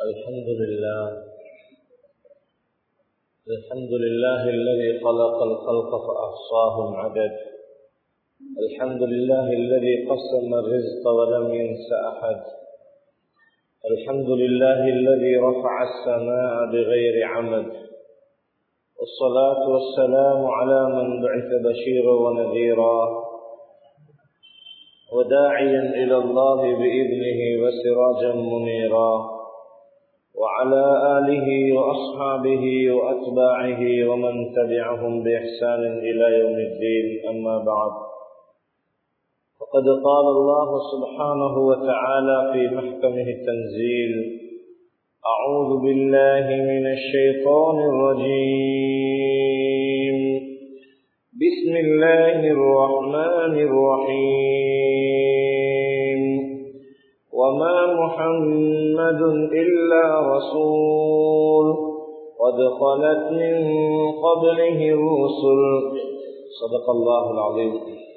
الحمد لله الحمد لله الذي خلق الخلق فأحصاهم عدد الحمد لله الذي قسم الرزق ولم ينس أحد الحمد لله الذي رفع السماء بغير عمد والصلاة والسلام على من بعث بشيرا ونذيرا وداعيا إلى الله بإذنه وسراجا منيرا وعلى آله وأصحابه وأتباعه ومن تبعهم بإحسان إلى يوم الدين أما بعد فقد قال الله سبحانه وتعالى في محكمه التنزيل أعوذ بالله من الشيطان الرجيم بسم الله الرحمن الرحيم وما محمد إلا رسول قد خلت من قبله الرسل صدق الله العظيم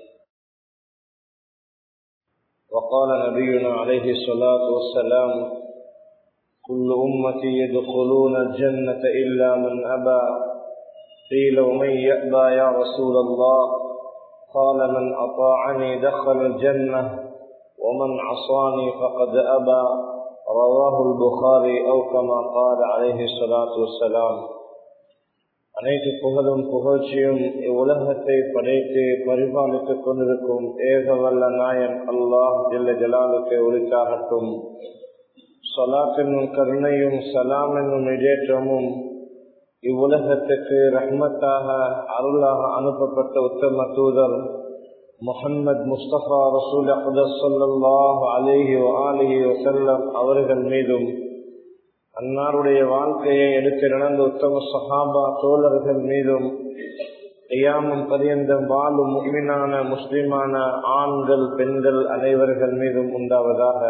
وقال نبينا عليه الصلاة والسلام كل أمتي يدخلون الجنة إلا من أبى قيل ومن يأبى يا رسول الله قال من أطاعني دخل الجنة ومن عصاني فقد أبى رواه البخاري أو كما قال عليه الصلاة والسلام அனைத்து புகழும் புகழ்ச்சியும் இவ்வுலகத்தை படைத்து பரிபாலித்துக் கொண்டிருக்கும் ஏக வல்ல நாயன் அல்லாஹ் ஜெல்ல ஜலாலுக்கு உரித்தாகட்டும் சலாத் என்னும் கருணையும் சலாம் என்னும் இடேற்றமும் இவ்வுலகத்துக்கு ரஹ்மத்தாக அருளாக அனுப்பப்பட்ட உத்தம தூதர் முகம்மது முஸ்தபா ரசூல் அஹ்தல்லாஹ் அலிஹி அலிஹி வசல்லம் அவர்கள் மீதும் அன்னாருடைய வாழ்க்கையை எடுத்து நடந்த உத்தம சஹாபா தோழர்கள் மீதும் ஐயாமும் பரியந்தம் வாழும் முக்மினான முஸ்லிமான ஆண்கள் பெண்கள் அனைவர்கள் மீதும் உண்டாவதாக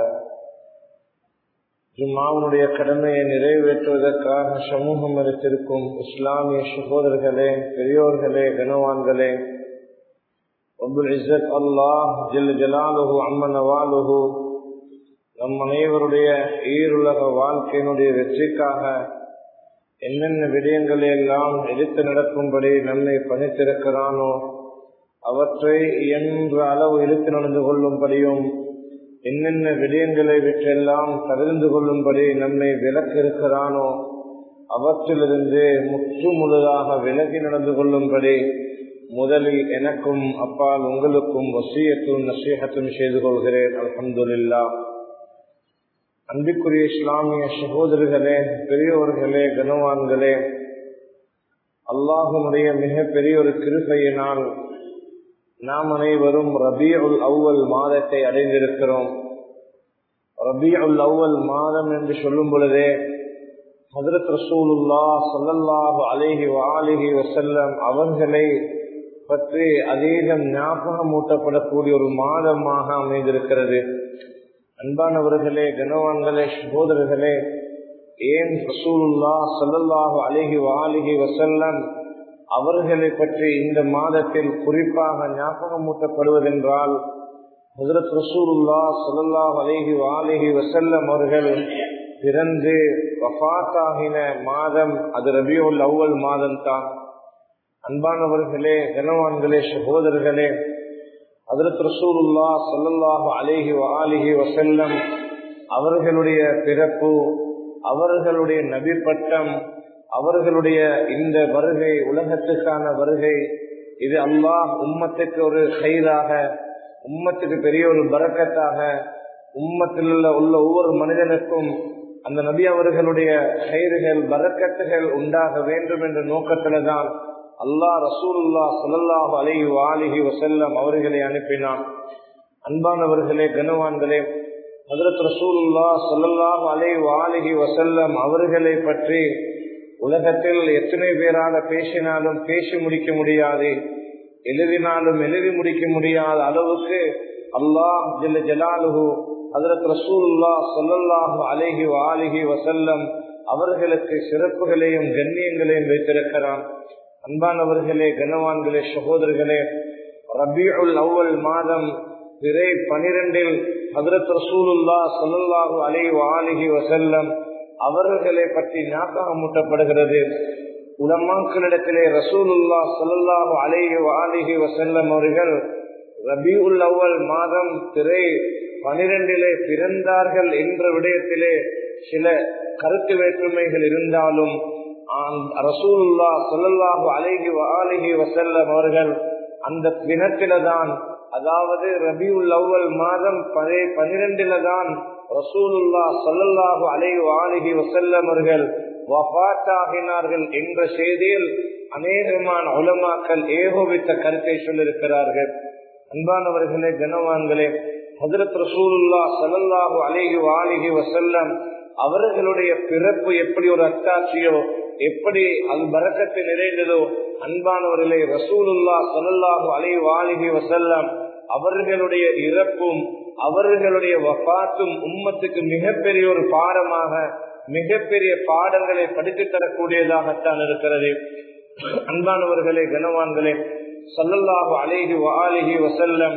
ஜும்மாவுடைய கடமையை நிறைவேற்றுவதற்காக சமூகம் அளித்திருக்கும் இஸ்லாமிய சகோதரர்களே பெரியோர்களே கனவான்களே அபுல் இசத் அல்லாஹ் ஜில் ஜலாலுஹு அம்மன் வாலுஹு நம் அனைவருடைய ஈருலக வாழ்க்கையினுடைய வெற்றிக்காக என்னென்ன விடயங்களை எல்லாம் எடுத்து நடக்கும்படி நம்மை பணித்திருக்கிறானோ அவற்றை என்ற அளவு எடுத்து நடந்து கொள்ளும்படியும் என்னென்ன விடயங்களை விற்றெல்லாம் தவிர்ந்து கொள்ளும்படி நம்மை விலக்கு இருக்கிறானோ அவற்றிலிருந்து முற்று முழுதாக விலகி நடந்து கொள்ளும்படி முதலில் எனக்கும் அப்பால் உங்களுக்கும் வசியத்தும் நசீகத்தும் செய்து கொள்கிறேன் அலமதுல்லா அன்பிற்குரிய இஸ்லாமிய சகோதரர்களே பெரியோர்களே கனவான்களே அல்லாஹனுடைய மிக பெரிய ஒரு கிருப்பையினால் நாம் அனைவரும் ரபி உல் அவ்வல் மாதத்தை அடைந்திருக்கிறோம் ரபி உல் அவ்வல் மாதம் என்று சொல்லும் பொழுதே ஹதரத் ரசூலுல்லா சல்லல்லாஹு அலேஹி வாலிஹி வசல்லம் அவர்களை பற்றி அதீதம் ஞாபகம் ஊட்டப்படக்கூடிய ஒரு மாதமாக அமைந்திருக்கிறது அன்பானவர்களே கனவான்களே சகோதரர்களே ஏன் ரசூலுல்லா சல்லல்லாஹு அலிஹி வாலிஹி வசல்லம் அவர்களை பற்றி இந்த மாதத்தில் குறிப்பாக ஞாபகமூட்டப்படுவதென்றால் ஹசரத் ரசூலுல்லா சல்லாஹ் அலிஹி வாலிஹி வசல்லம் அவர்கள் பிறந்து வஃத்தாகின மாதம் அது ரபியுல் அவ்வல் மாதம் தான் அன்பானவர்களே கனவான்களே சகோதரர்களே ஹசரத் ரசூலுல்லா சல்லாஹு அலிஹி வாலிஹி வசல்லம் அவர்களுடைய பிறப்பு அவர்களுடைய நபி பட்டம் அவர்களுடைய இந்த வருகை உலகத்துக்கான வருகை இது அல்லாஹ் உம்மத்துக்கு ஒரு கைதாக உம்மத்துக்கு பெரிய ஒரு பறக்கத்தாக உம்மத்தில் உள்ள உள்ள ஒவ்வொரு மனிதனுக்கும் அந்த நபி அவர்களுடைய கயிறுகள் பறக்கத்துகள் உண்டாக வேண்டும் என்ற நோக்கத்துல தான் அல்லாஹ் ரசூலுல்லா சல்லாஹு அலி வாலிஹி வசல்லம் அவர்களை அனுப்பினான் அன்பானவர்களே கனவான்களே ஹதரத் ரசூலுல்லா சல்லாஹு அலை வாலிஹி வசல்லம் அவர்களை பற்றி உலகத்தில் எத்தனை பேரால பேசினாலும் பேசி முடிக்க முடியாது எழுதினாலும் எழுதி முடிக்க முடியாத அளவுக்கு அல்லாஹ் ஜல்ல ஜலாலுஹு ஹதரத் ரசூலுல்லா சல்லல்லாஹு அலைஹி வாலிஹி வசல்லம் அவர்களுக்கு சிறப்புகளையும் கண்ணியங்களையும் வைத்திருக்கிறான் அன்பானவர்களே கனவான்களே சகோதரர்களே ரபியுல் அவ்வல் மாதம் பிறை பனிரெண்டில் ஹதரத் ரசூலுல்லா சல்லாஹு அலை வாலிஹி வசல்லம் அவர்களை பற்றி ஞாபகமூட்டப்படுகிறது உலமாக்களிடத்திலே ரசூலுல்லா சொல்லல்லாஹு அலேஹி அலிஹி வசல்லம் அவர்கள் ரபி உல் அவ்வல் மாதம் திரை பனிரெண்டிலே பிறந்தார்கள் என்ற விடயத்திலே சில கருத்து வேற்றுமைகள் இருந்தாலும் ரசூலுல்லா சொல்லல்லாஹு அலேஹி அலிஹி வசல்லம் அவர்கள் அந்த தினத்தில தான் அதாவது ரபியுல் அவ்வல் மாதம் பனிரெண்டில தான் ரசூலுல்லா சொல்லல்லாஹு அலைஹி ஆலிஹி வசல்லம் அவர்கள் வபாத்தாகினார்கள் என்ற செய்தியில் அநேகமான உலமாக்கள் ஏகோபித்த கருத்தை சொல்லியிருக்கிறார்கள் அன்பானவர்களே கனவான்களே ஹசரத் ரசூலுல்லா சல்லல்லாஹு அலேஹி ஆலிஹி வசல்லம் அவர்களுடைய பிறப்பு எப்படி ஒரு அத்தாட்சியோ எப்படி அல் பறக்கத்து நிறைந்ததோ அன்பானவர்களே ரசூலுல்லா சல்லாஹு அலை வாலிகி வசல்லம் அவர்களுடைய இறப்பும் அவர்களுடைய வபாத்தும் உம்மத்துக்கு மிகப்பெரிய ஒரு பாடமாக மிகப்பெரிய பாடங்களை படித்து தரக்கூடியதாகத்தான் இருக்கிறது அன்பானவர்களே கனவான்களே சல்லல்லாஹு அலைஹி வாலிகி வசல்லம்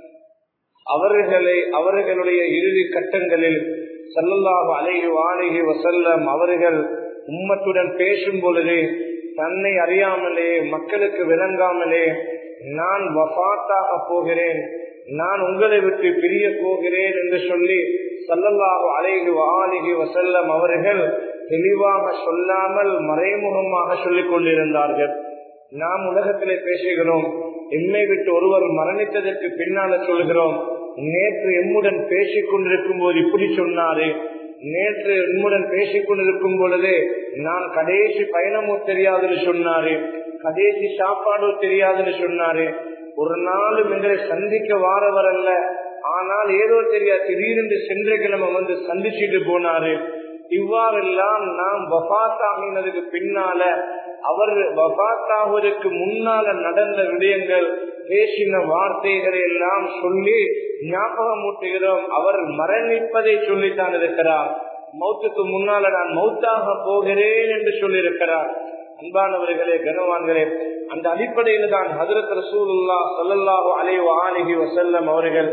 அவர்களை அவர்களுடைய இறுதி கட்டங்களில் சல்லல்லாஹு அலைஹி வாலிகி வசல்லம் அவர்கள் உம்மத்துடன் பேசும் பொழுது தன்னை அறியாமலே மக்களுக்கு விளங்காமலே நான் வபாத்தாக போகிறேன் நான் உங்களை விட்டு பிரிய போகிறேன் என்று சொல்லி சல்லல்லாஹு அலைஹி ஆலிஹி வசல்லம் அவர்கள் தெளிவாக சொல்லாமல் மறைமுகமாக சொல்லிக் கொண்டிருந்தார்கள் நாம் உலகத்திலே பேசுகிறோம் எம்மை விட்டு ஒருவர் மரணித்ததற்கு பின்னால சொல்கிறோம் நேற்று எம்முடன் பேசிக் கொண்டிருக்கும் போது இப்படி சொன்னாரு நேற்று என்னுடன் பேசிக் கொண்டிருக்கும் பொழுது நான் கடைசி பயணமும் தெரியாதுன்னு சொன்னாரு கடைசி சாப்பாடும் தெரியாதுன்னு சொன்னாரு ஒரு நாளும் எங்களை சந்திக்க வாரவர் அல்ல ஆனால் ஏதோ தெரியாது திடீரென்று சென்ற கிழமை வந்து சந்திச்சுட்டு போனாரு இவ்வாறெல்லாம் நாம் வபாத்தாகினதுக்கு பின்னால அவர் வபாத்தாகுவதற்கு முன்னால நடந்த விடயங்கள் பேசின வார்த்தைகளை எல்லாம் சொல்லி ஞாபகமூட்டுகிறோம் அவர் மரணிப்பதை சொல்லித்தான் இருக்கிறார் மௌத்துக்கு முன்னால நான் மௌத்தாக போகிறேன் என்று சொல்லியிருக்கிறார் அன்பானவர்களே கனவான்களே அந்த அடிப்படையில் தான் ஹதரத் ரசூலுல்லா சல்லல்லாஹு அலைவ ஆலிஹி வசல்லம் அவர்கள்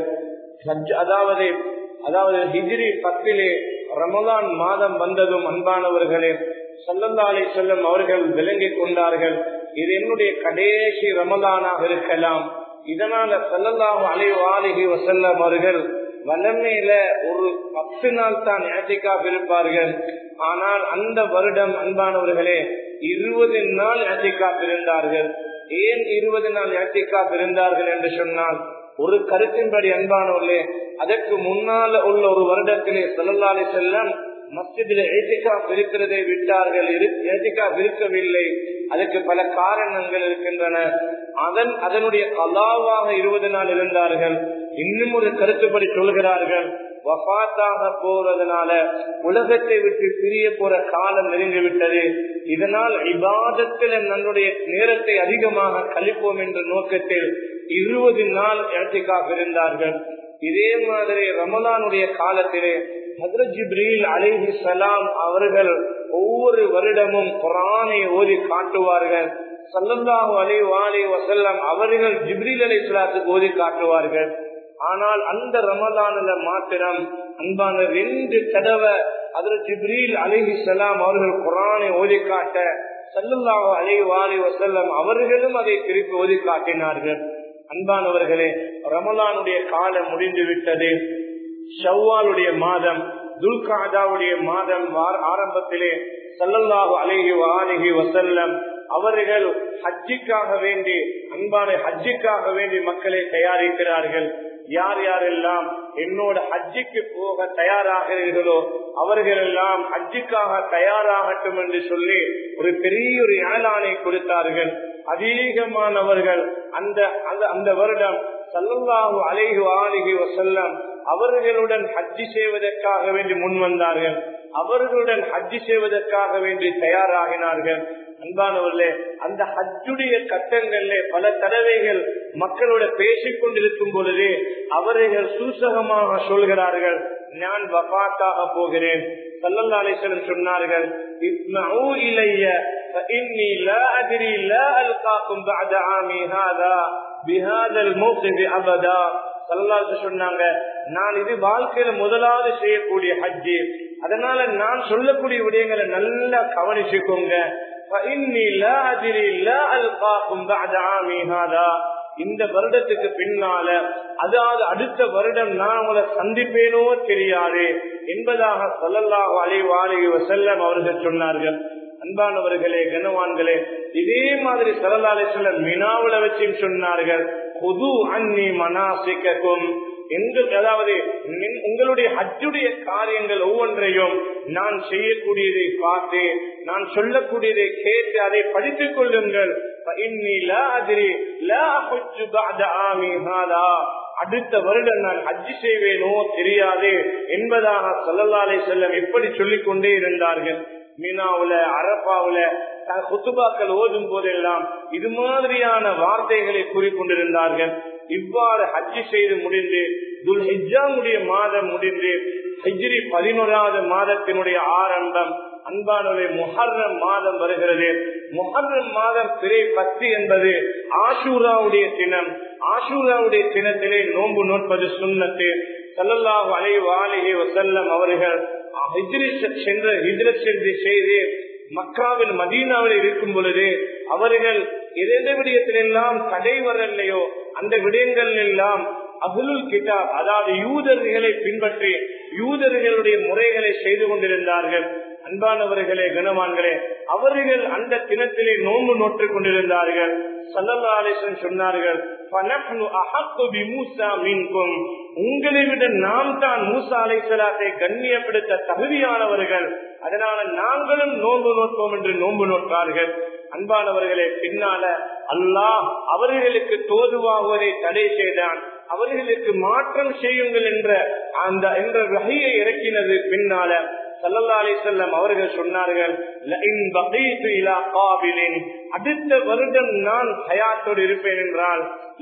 அதாவது அதாவது ஹிஜ்ரி பத்திலே ரமலான் மாதம் வந்ததும் அன்பானவர்களே சல்லல்லா அலி செல்லம் அவர்கள் விளங்கிக் கொண்டார்கள் இது என்னுடைய கடைசி ரமலானாக இருக்கலாம் இதனால சல்லல்லாஹு அலைவ ஆலிஹி வசல்லம் அவர்கள் வல்லமையில ஒரு பத்து நாள் தான் ஏத்திக்கா இருப்பார்கள் ஆனால் அந்த வருடம் அன்பானவர்களே இருபது நாள் ஏத்திக்கா இருந்தார்கள் ஏன் இருபது நாள் ஏத்திக்கா இருந்தார்கள் என்று சொன்னால் ஒரு கருத்தின்படி அன்பானவர்களே அதற்கு முன்னால உள்ள ஒரு வருடத்திலே செல்லல்லாலே செல்லம் மஸ்ஜிதில் ஏத்திகா இருக்கிறதை விட்டார்கள் ஏத்திகா இருக்கவில்லை அதுக்கு பல காரணங்கள் இருக்கின்றன அதன் அதனுடைய கலாவாக இருபது நாள் இருந்தார்கள் இன்னும் ஒரு கருத்துப்படி சொல்கிறார்கள் வபாத்தாக போறதுனால உலகத்தை விட்டு பிரிய போற காலம் நெருங்கி விட்டது இதனால் இபாதத்தில் நம்முடைய நேரத்தை அதிகமாக கழிப்போம் என்ற நோக்கத்தில் இருபது நாள் இடத்திற்காக இருந்தார்கள் இதே மாதிரி ரமலானுடைய காலத்திலே ஹசரத் ஜிப்ரீல் அலிஹி சலாம் அவர்கள் ஒவ்வொரு வருடமும் குரானை ஓதி காட்டுவார்கள் சல்லல்லாஹு அலி வாலி வசல்லம் அவர்கள் ஜிப்ரீல் அலி சலாத்துக்கு ஓதி காட்டுவார்கள் ஆனால் அந்த ரமலானுல மாத்திரம் அன்பான ரெண்டு தடவை அதில் ஜிப்ரீல் அலிஹி சலாம் அவர்கள் குரானை ஓதி காட்ட சல்லுல்லாஹு அலி வாலி வசல்லம் அவர்களும் அதை திருப்பி ஓதி காட்டினார்கள் அன்பானவர்களே ரமலானுடைய காலம் முடிந்து விட்டது ஷவ்வாலுடைய மாதம் துல்காதாவுடைய மாதம் ஆரம்பத்திலே சல்லல்லாஹு அலேஹி ஆலிஹி வசல்லம் அவர்கள் ஹஜ்ஜிக்காக வேண்டி அன்பான ஹஜ்ஜிக்காக வேண்டி மக்களை தயாரிக்கிறார்கள் யார் யாரெல்லாம் என்னோட ஹஜ்ஜிக்கு போக தயாராகிறீர்களோ அவர்கள் எல்லாம் ஹஜ்ஜிக்காக தயாராகட்டும் என்று சொல்லி ஒரு பெரிய ஒரு ஏலானை கொடுத்தார்கள் அதிகமானவர்கள் அந்த அந்த வருடம் சல்லல்லாஹு அலைஹு ஆலிஹி வசல்லம் அவர்களுடன் ஹஜ்ஜி செய்வதற்காக வேண்டி முன் வந்தார்கள் அவர்களுடன் ஹஜ்ஜி செய்வதற்காக வேண்டி தயாராகினார்கள் அன்பானவர்களே அந்த ஹஜ்ஜுடைய கட்டங்களிலே பல தடவைகள் மக்களோட பேசிக் கொண்டிருக்கும் பொழுது அவர்கள் சூசகமாக சொல்கிறார்கள் நான் வபாத்தாக போகிறேன் சல்லல்லாசலம் சொன்னார்கள் இலைய فإني لا أدري لا ألقاكم بعد عامي هذا بهذا الموقف أبدا சொன்னாங்க நான் இது வாழ்க்கையில முதலாவது செய்யக்கூடிய ஹஜ்ஜி அதனால நான் சொல்லக்கூடிய விடயங்களை நல்லா கவனிச்சுக்கோங்க இந்த வருடத்துக்கு பின்னால அதாவது அடுத்த வருடம் நான் உங்களை சந்திப்பேனோ தெரியாது என்பதாக சொல்லல்லாஹு அலைவாழி செல்லம் அவர்கள் சொன்னார்கள் அன்பானவர்களே கனவான்களே இதே மாதிரி சரலாலை சில மினாவுல வச்சும் சொன்னார்கள் புது அன்னி மனாசிக்கும் எங்கள் அதாவது உங்களுடைய ஹஜ்ஜுடைய காரியங்கள் ஒவ்வொன்றையும் நான் செய்யக்கூடியதை பார்த்து நான் சொல்லக்கூடியதை கேட்டு அதை படித்துக் கொள்ளுங்கள் அடுத்த வருடம் நான் ஹஜ்ஜி செய்வேனோ தெரியாது என்பதாக சல்லல்லாலை செல்லம் எப்படி சொல்லிக் கொண்டே இருந்தார்கள் மீனாவுல அரப்பாவுல குத்துபாக்கள் ஓதும் போதெல்லாம் இது மாதிரியான வார்த்தைகளை கூறிக்கொண்டிருந்தார்கள் இவ்வாறு ஹஜ்ஜி செய்து முடிந்து துல் ஹிஜாமுடைய மாதம் முடிந்து ஹிஜ்ரி பதினோராவது மாதத்தினுடைய ஆரம்பம் அன்பானவை முஹர்ரம் மாதம் வருகிறது முஹர்ரம் மாதம் பிறை பத்து என்பது ஆஷூராவுடைய தினம் ஆஷூராவுடைய தினத்திலே நோன்பு நோட்பது சுண்ணத்து சல்லல்லாஹு அலை வாலிகை வசல்லம் அவர்கள் சென்ற ஹிஜ்ரத் சென்று செய்து மக்காவில் மதீனாவில் இருக்கும் பொழுது அவர்கள் எந்த விடயத்திலெல்லாம் தடை வரலையோ அந்த விடயங்கள் எல்லாம் அகுலுல் கிதாப் அதாவது யூதர்களை பின்பற்றி யூதர்களுடைய முறைகளை செய்து கொண்டிருந்தார்கள் அன்பானவர்களே கனவான்களே அவர்கள் அந்த தினத்திலே நோன்பு நோற்றுக் கொண்டிருந்தார்கள் சல்லல்லாசன் சொன்னார்கள் உங்களை விட நாம் தான் மூசா அலை சலாத்தை கண்ணியப்படுத்த தகுதியானவர்கள் அதனால நாங்களும் நோன்பு நோட்போம் என்று நோன்பு நோட்டார்கள் அன்பானவர்களே பின்னால அல்லாஹ் அவர்களுக்கு தோதுவாகுவதை தடை செய்தான் அவர்களுக்கு மாற்றம் செய்யுங்கள் என்ற அந்த என்ற வகையை இறக்கினது பின்னால சல்லல்லா அலி செல்லம் அவர்கள் சொன்னார்கள் அடுத்த வருடம் நான் ஹயாத்தோடு இருப்பேன் என்றால்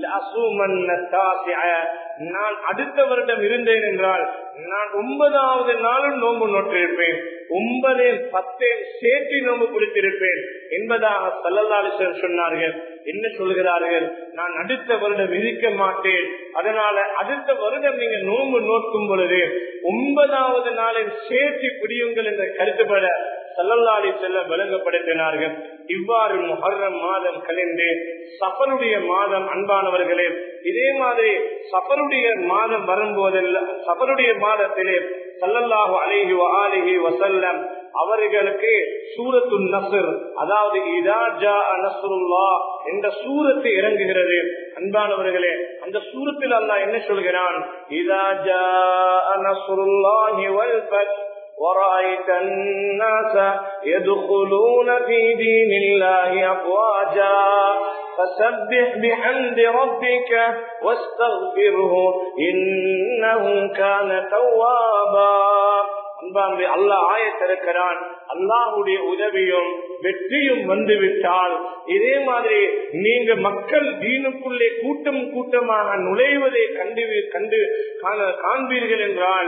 நான் அடுத்த வருடம் இருந்தேன் என்றால் நான் ஒன்பதாவது நாளும் நோன்பு நோற்றிருப்பேன் ஒன்பதே பத்தே சேர்த்து நோன்பு பிடித்திருப்பேன் என்பதாக சல்லல்லாலிசர் சொன்னார்கள் என்ன சொல்கிறார்கள் நான் அடுத்த வருடம் இருக்க மாட்டேன் அதனால அடுத்த வருடம் நீங்க நோன்பு நோக்கும் பொழுது ஒன்பதாவது நாளில் சேர்த்து பிடியுங்கள் என்ற கருத்துப்பட சல்லல்லாடி செல்ல விளங்கப்படுத்தினார்கள் இவ்வாறு முஹர்ரம் மாதம் கழிந்து சஃபருடைய மாதம் அன்பானவர்களே இதே மாதிரி சஃபருடைய மாதம் வரும்போதெல்லாம் சஃபருடைய மாதத்திலே சல்லல்லாஹு அலிஹி அலிஹி வசல்லம் அவர்களுக்கு சூரத்து நசர் அதாவது இதாஜா நசருல்லா என்ற சூரத்து இறங்குகிறது அன்பானவர்களே அந்த சூரத்தில் அல்லாஹ் என்ன சொல்கிறான் இதாஜா நசருல்லாஹி வல் ஃபத் ورأيت الناس يدخلون في دين الله أفواجا فسبح بحمد ربك واستغفره إنه كان توابا அன்பான்பே அல்லாஹ் ஆயத்திருக்கிறான் அல்லாஹுடைய உதவியும் வெற்றியும் வந்துவிட்டால் இதே மாதிரி நீங்க மக்கள் தீனுக்குள்ளே கூட்டம் கூட்டமாக நுழைவதை கண்டு கண்டு காண்பீர்கள் என்றால்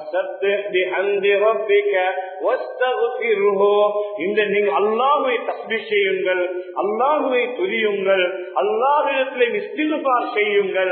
இந்த நீங்க அல்லாஹுவை தஸ்பி செய்யுங்கள் அல்லாஹுவை துரியுங்கள் அல்லாஹிடத்திலே இஸ்திகுபார் செய்யுங்கள்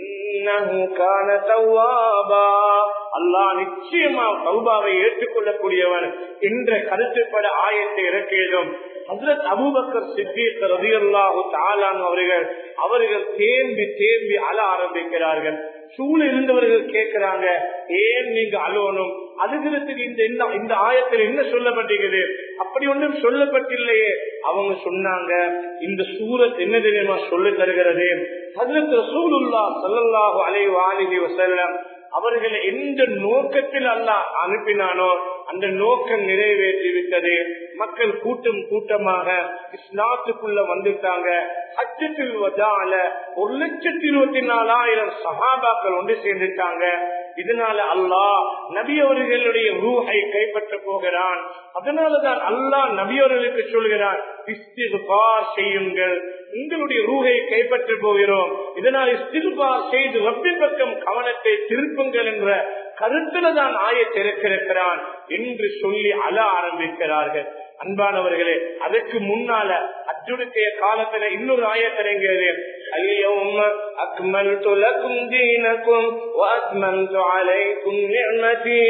அல்லாஹ் நிச்சயமா சௌபாவை ஏற்றுக்கொள்ளக்கூடியவன் என்ற கருத்துப்பட ஆயத்தை இறக்கியதும் ஹசரத் அபூபக்கர் சித்திக் ரதியல்லாஹு தாலான் அவர்கள் அவர்கள் தேம்பி தேம்பி அழ ஆரம்பிக்கிறார்கள் சூழ இருந்தவர்கள் கேட்கிறாங்க ஏன் நீங்க அழுவணும் அழுகிறதுக்கு இந்த இந்த ஆயத்தில் என்ன சொல்லப்பட்டிருக்குது அப்படி ஒன்றும் சொல்லப்பட்டில்லையே அவங்க சொன்னாங்க இந்த சூரத் என்ன தெரியுமா சொல்லி தருகிறது ஹசரத் ரசூலுல்லா சல்லல்லாஹு அலைஹி வாலிஹி வஸல்லம் அவர்களை எந்த நோக்கத்தில் அல்ல அனுப்பினானோ அந்த நோக்கம் நிறைவேற்றி விட்டது மக்கள் கூட்டம் கூட்டமாக இஸ்லாத்துக்குள்ள வந்துட்டாங்க ஹஜ்ஜத்தில் வதால ஒரு லட்சத்தி இருபத்தி நாலாயிரம் சகாபாக்கள் ஒன்று சேர்ந்துட்டாங்க இதனால அல்லாஹ் நபி அவர்களுடைய ரூஹை கைப்பற்ற போகிறான் அதனாலதான் அல்லாஹ் நபி அவர்களுக்கு சொல்கிறான் இஸ்திகுபார் செய்யுங்கள் உங்களுடைய ரூஹை கைப்பற்ற போகிறோம் இதனால் இஸ்திகுபார் செய்து ரப்பின் பக்கம் கவனத்தை திருப்புங்கள் என்ற கருத்துல தான் ஆயத்திருக்கிறான் என்று சொல்லி அழ ஆரம்பிக்கிறார்கள் அன்பானவர்களே அதற்கு முன்னால அச்சுடுத்திய காலத்துல இன்னொரு ஆயத்திறங்கிறது اليوم أكملت لكم دينكم وأتممت عليكم نعمتي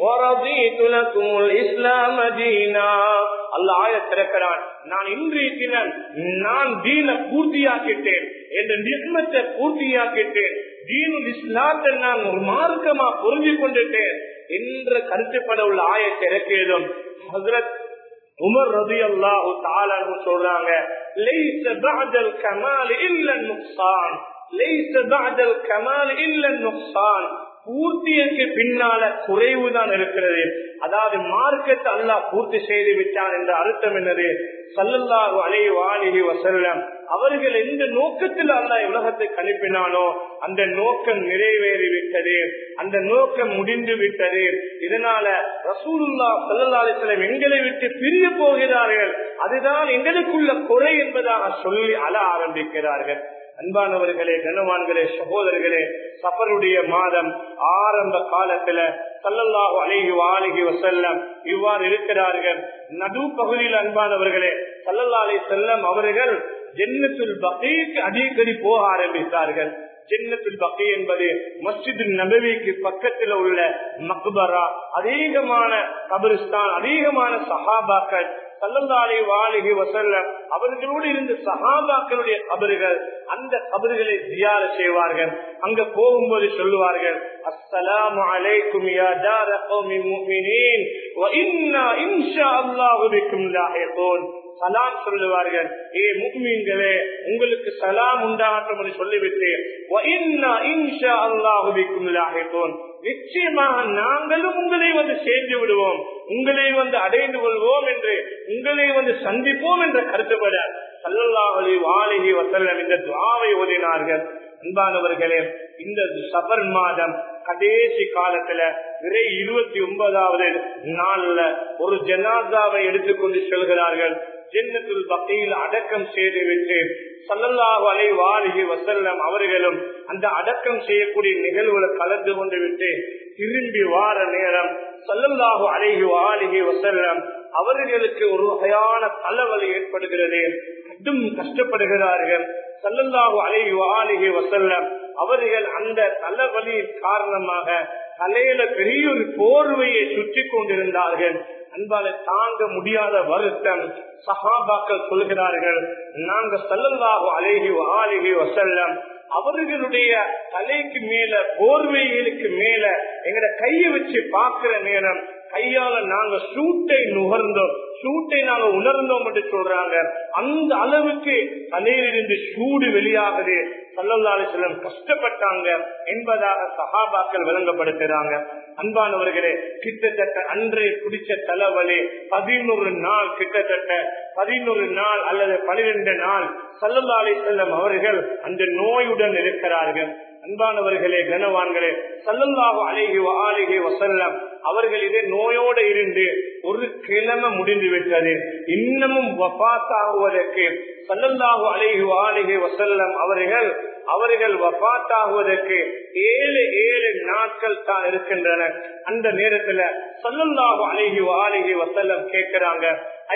ورضيت لكم الإسلام دينا அல்லாஹ் ஆயத் திறக்கிறான் நான் இன்றைய தினம் நான் தீன பூர்த்தியாக்கிட்டேன் என்ற நிர்மத்தை பூர்த்தியாக்கிட்டேன் தீனுல் இஸ்லாத்தை நான் ஒரு மார்க்கமா புரிஞ்சு கொண்டுட்டேன் என்ற கருத்துப்பட உள்ள ஆயத்தை இறக்கியதும் ஹசரத் உமர் ரதி அல்லாஹு தாலான்னு சொல்றாங்க லைஸ பஅதல் கமால் இல்ல நுக்ஸான் லைஸ பஅதல் கமால் இல்ல நுக்ஸான் பூர்த்தியக்கு பின்னால குறைவுதான் இருக்கிறது அதாவது மார்க்கத்தை அல்லாஹ் பூர்த்தி செய்து விட்டான் என்ற அர்த்தம் என்னது சல்லல்லாஹு அலைஹி வாலிஹி வஸல்லம் அவர்கள் எந்த நோக்கத்தில் அல்லாஹ் உலகத்துக்கு அனுப்பினானோ அந்த நோக்கம் நிறைவேறி விட்டது அந்த நோக்கம் முடிந்து விட்டது இதனால ரசூலுல்லா சல்லல்லா அலிஸ்லம் எங்களை விட்டு பிரிய போகிறார்கள் அதுதான் எங்களுக்குள்ள குறை என்பதாக சொல்லி அழ ஆரம்பிக்கிறார்கள் அன்பானவர்களே கனவான்களே சகோதரர்களே சஃபருடைய மாதம் ஆரம்ப காலத்துல சல்லல்லாஹு அலைஹி வாலிஹி வசல்லம் இவ்வாறு இருக்கிறார்கள் நடு பகுதியில் அன்பானவர்களே சல்லல்லா அலி செல்லம் அவர்கள் ஜென்னத்துல் பகீக்கு அடிக்கடி போக ஆரம்பித்தார்கள் ஜென்னத்துல் பகி என்பது மஸ்ஜிது நபவிக்கு பக்கத்தில் உள்ள மக்பரா அதிகமான கபிரிஸ்தான் அதிகமான சஹாபாக்கள் சல்லல்லாலே வாலிகி வசல்லம் அவர்களோடு இருந்த சஹாபாக்களுடைய கபறுகள் அந்த கபறுகளை தியார செய்வார்கள் அங்க போகும்போது சொல்லுவார்கள் அஸ்ஸலாமு அலைக்கும் யா தார கௌமின் முஃமினீன் வ இன்னா இன்ஷா அல்லாஹு பிக்கும் லாஹிகூன் சலாம் சொல்லுவார்கள் ஏ முக்மீன்களே உங்களுக்கு சலாம் உண்டாகட்டும் என்று சொல்லிவிட்டு வ இன்னா இன்ஷா அல்லாஹு பிக்கும் லாஹிகூன் நிச்சயமாக நாங்களும் உங்களை வந்து சேர்ந்து விடுவோம் உங்களை வந்து அடைந்து கொள்வோம் என்று உங்களை வந்து சந்திப்போம் என்ற கருத்துப்பட சல்லல்லாஹலி வாலிகி வசல்லம் இந்த துவாவை ஓதினார்கள் அன்பானவர்களே இந்த சபர் மாதம் கடைசி காலத்துல விரை இருபத்தி ஒன்பதாவது நாள்ல ஒரு ஜனாதாவை எடுத்துக்கொண்டு செல்கிறார்கள் ஜென்னத்துல் பக்தியில் அடக்கம் செய்துவிட்டு சல்லல்லாஹு அலை வாலிகி வசல்லம் அவர்களும் அந்த அடக்கம் செய்யக்கூடிய நிகழ்வுல கலந்து கொண்டு விட்டு திரும்பி வார நேரம் சல்லல்லாஹு அலைஹி வாலிகி வசல்லம் அவர்களுக்கு ஒரு வகையான தலைவலி ஏற்படுகிறது கடும் கஷ்டப்படுகிறார்கள் சல்லல்லாஹு அலைஹி வாலிகி வசல்லம் அவர்கள் அந்த தலைவலியின் காரணமாக தலையில பெரிய ஒரு போர்வையை சுற்றி கொண்டிருந்தார்கள் அன்பால தாங்க முடியாத வருத்தம் சஹாபாக்கள் சொல்கிறார்கள் நாங்க சல்லல்லாஹு அலைஹி ஆலிஹி வசல்லம் அவர்களுடைய தலைக்கு மேல போர்வைகளுக்கு மேல எங்கட கையை வச்சு பாக்குற நேரம் கையால நாங்க சூட்டை நுகர்ந்தோம் சூட்டை நாங்க உணர்ந்தோம் என்று சொல்றாங்க அந்த அளவுக்கு தலையிலிருந்து சூடு வெளியாகுது சல்லல்லாலு செல்லம் கஷ்டப்பட்டாங்க என்பதாக சகாபாக்கள் விளங்கப்படுத்துறாங்க அன்பானவர்களே கிட்டத்தட்ட அன்றைய குடிச்ச தலைவலி பதினொரு நாள் கிட்டத்தட்ட பதினொரு நாள் அல்லது பனிரெண்டு நாள் சல்லல்லாலி செல்லம் அவர்கள் அந்த நோயுடன் இருக்கிறார்கள் அன்பானவர்களே கனவான்களே சல்லல்லாஹு அழகி ஆலிகி வசல்லம் அவர்கள் இதே நோயோடு இருந்து ஒரு கிழமை முடிந்து விட்டது இன்னமும் வபாத்தாகுவதற்கு சல்லல்லாஹு அழகி ஆலிகி வசல்லம் அவர்கள் அவர்கள் வபாத்தாகுவதற்கு ஏழு ஏழு நாட்கள் தான் இருக்கின்றன அந்த நேரத்துல சல்லல்லாஹு அழகி ஆலிகி வசல்லம் கேட்கிறாங்க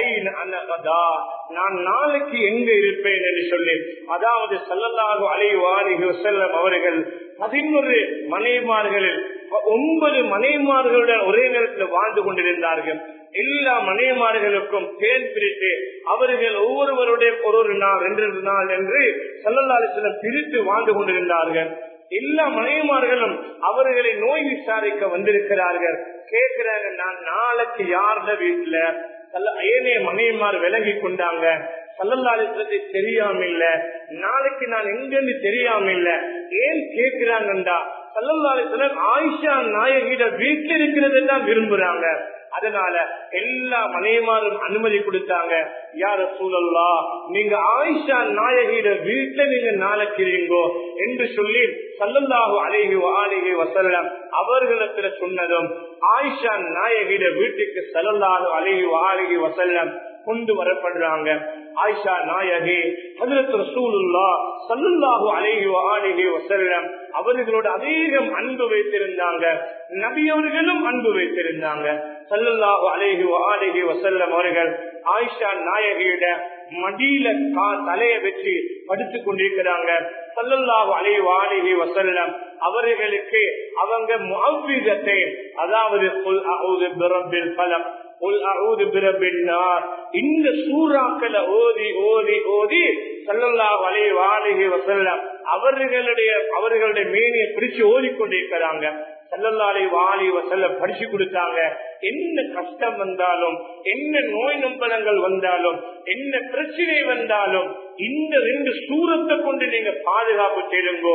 நான் நாளைக்கு எங்க இருப்பேன் என்று சொல்லி அதாவது சல்லல்லாஹு அலைஹி வாலிஹி வசல்லம் அவர்கள் பதினொரு மனைமார்களில் ஒன்பது மனைமார்களுடன் ஒரே நேரத்தில் வாழ்ந்து கொண்டிருந்தார்கள் எல்லா மனைமார்களுக்கும் தேன் பிரித்து அவர்கள் ஒவ்வொருவருடைய ஒரு நாள் ரெண்டு நாள் என்று சல்லல்லாலிசனம் பிரித்து வாழ்ந்து கொண்டிருந்தார்கள் எல்லா மனைமார்களும் அவர்களை நோய் விசாரிக்க வந்திருக்கிறார்கள் கேட்கிறாங்க நான் நாளைக்கு யார்த வீட்டுல ஏனைய மனைவிமார் விலகி கொண்டாங்க சல்லல்லாலிசத்தை தெரியாம இல்ல நாளைக்கு நான் எங்கன்னு தெரியாம இல்ல ஏன் கேட்கிறாங்கண்டா சல்லல்லாலிசலம் ஆயிஷா நாயகிட வீட்டில் இருக்கிறது தான் விரும்புறாங்க அதனால எல்லா மனைவிமாரும் அனுமதி கொடுத்தாங்க யார சூழல்லா நீங்க ஆயிஷா நாயகிட வீட்டுல நீங்க நாளைக்கிறீங்கோ என்று சொல்லி சல்லல்லாஹு அழகி ஆலிகி வசல்லம் அவர்களிடத்துல சொன்னதும் ஆயிஷா நாயகிட வீட்டுக்கு சல்லல்லாஹு அழகி ஆலிகி வசல்லம் கொண்டு வரப்படுறாங்க ஆயிஷா நாயகி ஹதரத் ரசூலுல்லா சல்லுல்லாஹு அலைஹி ஆலிஹி வஸல்லம் அவர்களோட அதிகம் அன்பு வைத்திருந்தாங்க நபி அவர்களும் அன்பு வைத்திருந்தாங்க சல்லல்லாஹு அலேஹி ஆலேஹி வசல்லம் அவர்கள் ஆயிஷா நாயகியிட மடியில கா தலைய வச்சு படுத்துக் கொண்டிருக்கிறாங்க சல்லல்லாஹு அலேஹி ஆலேஹி வசல்லம் அவர்களுக்கு அவங்க முஅவ்விதத்தை அதாவது குல் அஊது பிரப்பில் ஃபலக் குல் அஊது பிரப்பின் நார் இந்த சூறாக்களை ஓதி ஓதி ஓதி சல்லல்லாஹு அலைஹி வாலிஹி வஸல்லம் அவர்களுடைய அவர்களுடைய மேனியை பிடிச்சு ஓதிக்கொண்டிருக்கிறாங்க சல்லல்லாலை வாலி வசல்ல படிச்சு கொடுத்தாங்க என்ன கஷ்டம் வந்தாலும் என்ன நோய் நம்பலங்கள் வந்தாலும் என்ன பிரச்சனை வந்தாலும் இந்த ரெண்டு சூரத்தை கொண்டு நீங்க பாதுகாப்பு தேடுங்கோ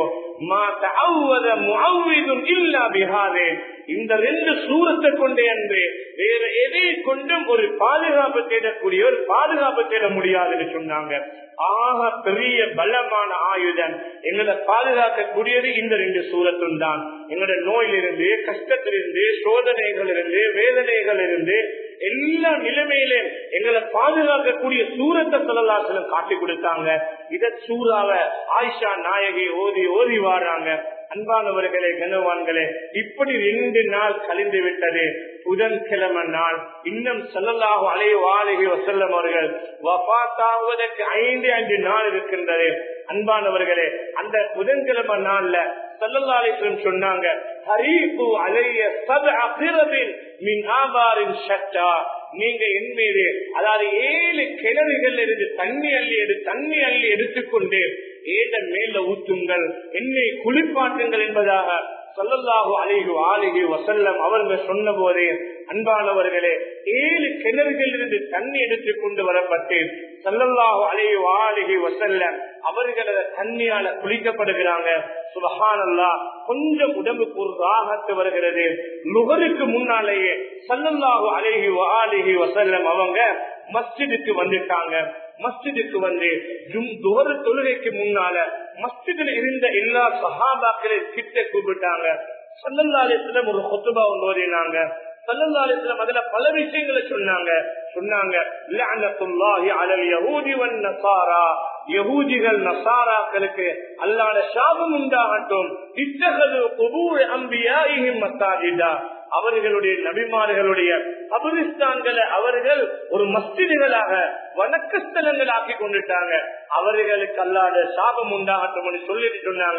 இல்லா பிஹாதே இந்த ரெண்டு சூரத்தை கொண்டே அன்று வேற எதை கொண்டும் ஒரு பாதுகாப்பு தேடக்கூடிய ஒரு பாதுகாப்பு தேட முடியாதுன்னு சொன்னாங்க ஆக பெரிய பலமான ஆயுதம் எங்களை பாதுகாக்கக்கூடியது இந்த ரெண்டு சூரத்தும் தான் எங்களுடைய நோயிலிருந்து கஷ்டத்திலிருந்து சோதனைகள் இருந்து வேதனைகள் இருந்து எல்லா நிலைமையிலும் எங்களை பாதுகாக்கக்கூடிய சூரத்தை சொல்லலாசலம் காட்டி கொடுத்தாங்க இத சூறாவ ஆயிஷா நாயகி ஓதி ஓதி வாராங்க அன்பானவர்களே கனவான்களே இப்படி ரெண்டு நாள் கழிந்து விட்டது புதன்கிழமை நாள் இன்னும் செல்லலாக அலை வாழகி வசல்லம் அவர்கள் வபாத்தாவதற்கு ஐந்து ஐந்து நாள் இருக்கின்றது அன்பானவர்களே அந்த புதன்கிழமை நாள்ல செல்லல்லாலேஸ்வரம் சொன்னாங்க ஹரீபு அலைய சப அபிரபின் மின் ஆபாரின் சட்டா நீங்க என் மீது அதாவது ஏழு கிணறுகள் இருந்து தண்ணி அள்ளி எடு தண்ணி அள்ளி எடுத்துக்கொண்டு ஏத மேல ஊத்துங்கள் என்னை குளிப்பாட்டுங்கள் என்பதாக சொல்லல்லாஹு அலிகு ஆலிகு வசல்லம் அவர்கள் சொன்ன போதே அன்பானவர்களே ஏழு கிணறுகள் இருந்து தண்ணி எடுத்து கொண்டு வரப்பட்டு சல்லல்லாஹு அலிகு ஆலிகு வசல்லம் அவர்களது தண்ணியால குளிக்கப்படுகிறாங்க சுபஹானல்லா கொஞ்சம் உடம்புக்கு ஒரு ராகத்து வருகிறது நுகருக்கு முன்னாலேயே சல்லல்லாஹு அலிஹி ஆலிஹி வசல்லம் அவங்க மஸ்ஜிதுக்கு வந்துட்டாங்க மஸ்ஜிதுக்கு வந்து ஜும் துவர தொழுகைக்கு முன்னால மஸ்ஜிதில் இருந்த எல்லா சஹாபாக்களையும் கிட்ட கூப்பிட்டாங்க சல்லல்லாலயத்துல ஒரு கொத்துபா ஒன்று ஓதினாங்க சல்லல்லாலயத்துல அதுல பல விஷயங்களை சொன்னாங்க சொன்னாங்க யகூதிகள் நசாராக்களுக்கு அல்லாட சாபம் உண்டாகட்டும் இத்தகது குபூர் அம்பியாயியும் மசாஜிதா அவர்களுடைய நபிமார்களுடைய கபரிஸ்தான்களை அவர்கள் ஒரு மஸ்திதுகளாக வணக்க ஸ்தலங்கள் ஆக்கி கொண்டுட்டாங்க அவர்களுக்கு அல்லாத சாபம் உண்டாகட்டும் சொல்லிட்டு சொன்னாங்க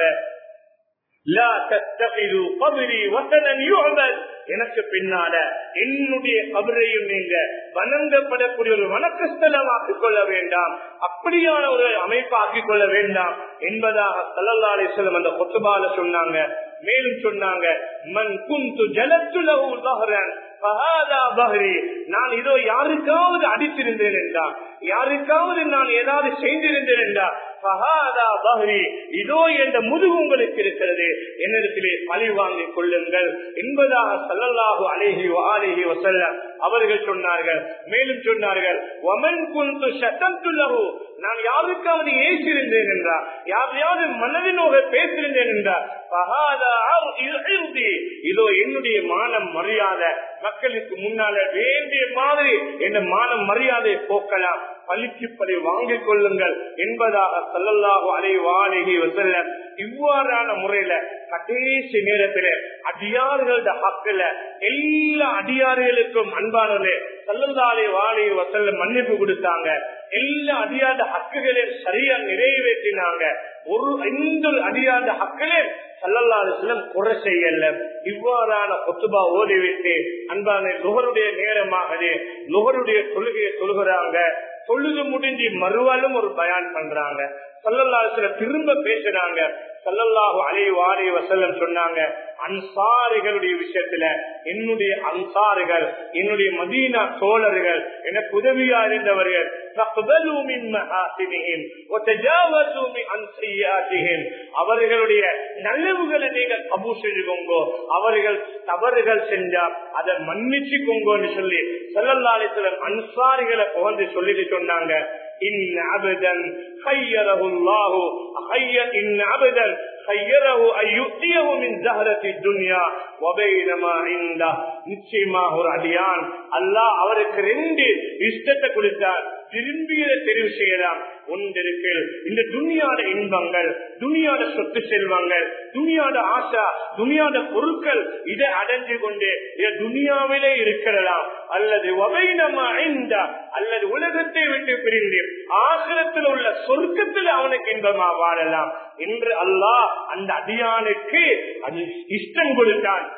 எனக்கு பின்னால என்னுடைய கபரையும் நீங்க வணங்கப்படக்கூடிய ஒரு வணக்கஸ்தலம் ஆக்கிக் கொள்ள வேண்டாம் அப்படியான ஒரு அமைப்பு ஆக்கிக் கொள்ள வேண்டாம் என்பதாக சல்லல்லாலேஸ்வரம் அந்த கொத்துபால சொன்னாங்க மேலும் சொன்னாங்க மண் குந்து ஜலத்துலகன் நான் இதோ யாருக்காவது அடித்திருந்தேன் என்றா யாருக்காவது நான் ஏதாவது செய்திருந்தேன் என்றா இதோ என்ற முதுகு உங்களுக்கு இருக்கிறது என்னிடத்திலே பழி வாங்கிக் கொள்ளுங்கள் என்பதாக சல்லல்லாஹு அலேஹி ஆலேஹி வசல்ல அவர்கள் சொன்னார்கள் மேலும் சொன்னார்கள் ஒமன் குந்து சத்தத்துள்ளகு நான் யாருக்காவது ஏசிருந்தேன் என்றார் யாரையாவது மனதினோக பேசியிருந்தேன் என்றார் இதோ என்னுடைய மானம் மரியாதை மக்களுக்கு முன்னால வேண்டிய மாதிரி என்ற மானம் மரியாதையை போக்கலாம் பழிக்கு பழி வாங்கிக் கொள்ளுங்கள் என்பதாக சல்லல்லாஹு அலைவானகி வசல்ல இவ்வாறான முறையில கடைசி நேரத்துல அடியார்களோட ஹக்கில எல்லா அடியார்களுக்கும் அன்பானது சல்லல்லாலே வாழை வசல்ல மன்னிப்பு கொடுத்தாங்க எல்லா அடியாத ஹக்குகளையும் சரியா நிறைவேற்றினாங்க ஒரு எந்த அடியாத ஹக்கிலே சல்லல்லாலும் குறை செய்யல இவ்வாறான கொத்துபா ஓடிவிட்டு அன்பான நுகருடைய நேரமாகவே நுகருடைய தொழுகையை தொழுகிறாங்க தொழுது முடிஞ்சு மறுவாலும் ஒரு பயான் பண்றாங்க சல்லல்லாஹுல திரும்ப பேசுறாங்க சல்லல்லாஹு அலை வாரி வசல்லம் சொன்னாங்க அன்சாரிகளுடைய விஷயத்துல என்னுடைய அன்சாரிகள் என்னுடைய மதீனா தோழர்கள் எனக்கு உதவியா இருந்தவர்கள் அவர்களுடைய நல்லவுகளை நீங்க கபூ செஞ்சுக்கோங்கோ அவர்கள் தவறுகள் செஞ்சா அதை மன்னிச்சுக்கோங்கன்னு சொல்லி செல்லல்லாலயத்துல அன்சாரிகளை புகழ்ந்து சொல்லிட்டு சொன்னாங்க إن عبدا خيره الله خير إن عبدا خيره أن يؤتيه من زهرة الدنيا وبينما عنده நிச்சயமாக ஒரு அடியான் அல்லாஹ் அவருக்கு ரெண்டு இஷ்டத்தை கொடுத்தார் விரும்பியதை தெரிவு செய்யலாம் ஒன்றிருக்கு இந்த துணியாட இன்பங்கள் துணியாட சொத்து செல்வங்கள் துணியாட ஆசா துணியாட பொருட்கள் இதை அடைஞ்சு கொண்டு இதை துனியாவிலே இருக்கிறலாம் அல்லது வகைனமா ஐந்தா அல்லது உலகத்தை விட்டு பிரிந்து ஆசிரத்தில் உள்ள சொர்க்கத்தில் அவனுக்கு இன்பமா வாழலாம் என்று அல்லாஹ் அந்த அடியானுக்கு அது இஷ்டம் கொடுத்தான்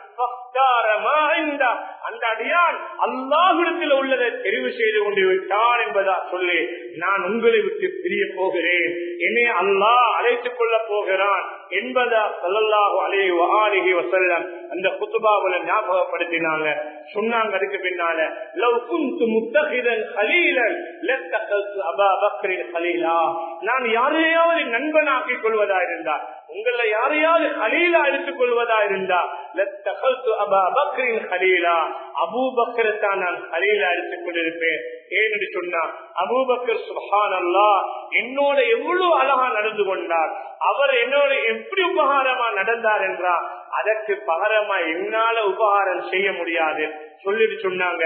அந்த அடியான் அல்லாஹிடத்தில் உள்ளதை தெரிவு செய்து கொண்டு விட்டான் என்பதா சொல்லி நான் உங்களை விட்டு பிரிய போகிறேன் என்னை அல்லாஹ் அழைத்துக் கொள்ள போகிறான் என்பதா சொல்லல்லாஹு அலே வாலிகி வசல்லம் அந்த குத்துபாவுல ஞாபகப்படுத்தினாங்க சொன்னாங்க அதுக்கு பின்னால லவ் குந்து முத்தகிதன் ஹலீலன் அபா பக்ரின் ஹலீலா நான் யாரையாவது நண்பனாக்கிக் கொள்வதா இருந்தா உங்களை யாரையாவது ஹலீலா எடுத்துக் கொள்வதா இருந்தா அபா பக்ரின் ஹலீலா அபூபக்கரைத்தான் நான் ஹலீலா எடுத்துக் கொண்டிருப்பேன் ஏன்னு சொன்னா அபூபக்கர் சுஹான் அல்லா என்னோட எவ்வளவு அழகா நடந்து கொண்டார் அவர் என்னோட எப்படி உபகாரமா நடந்தார் என்றா அதற்கு பகரமா என்னால உபகாரம் செய்ய முடியாது சொல்லிட்டு சொன்னாங்க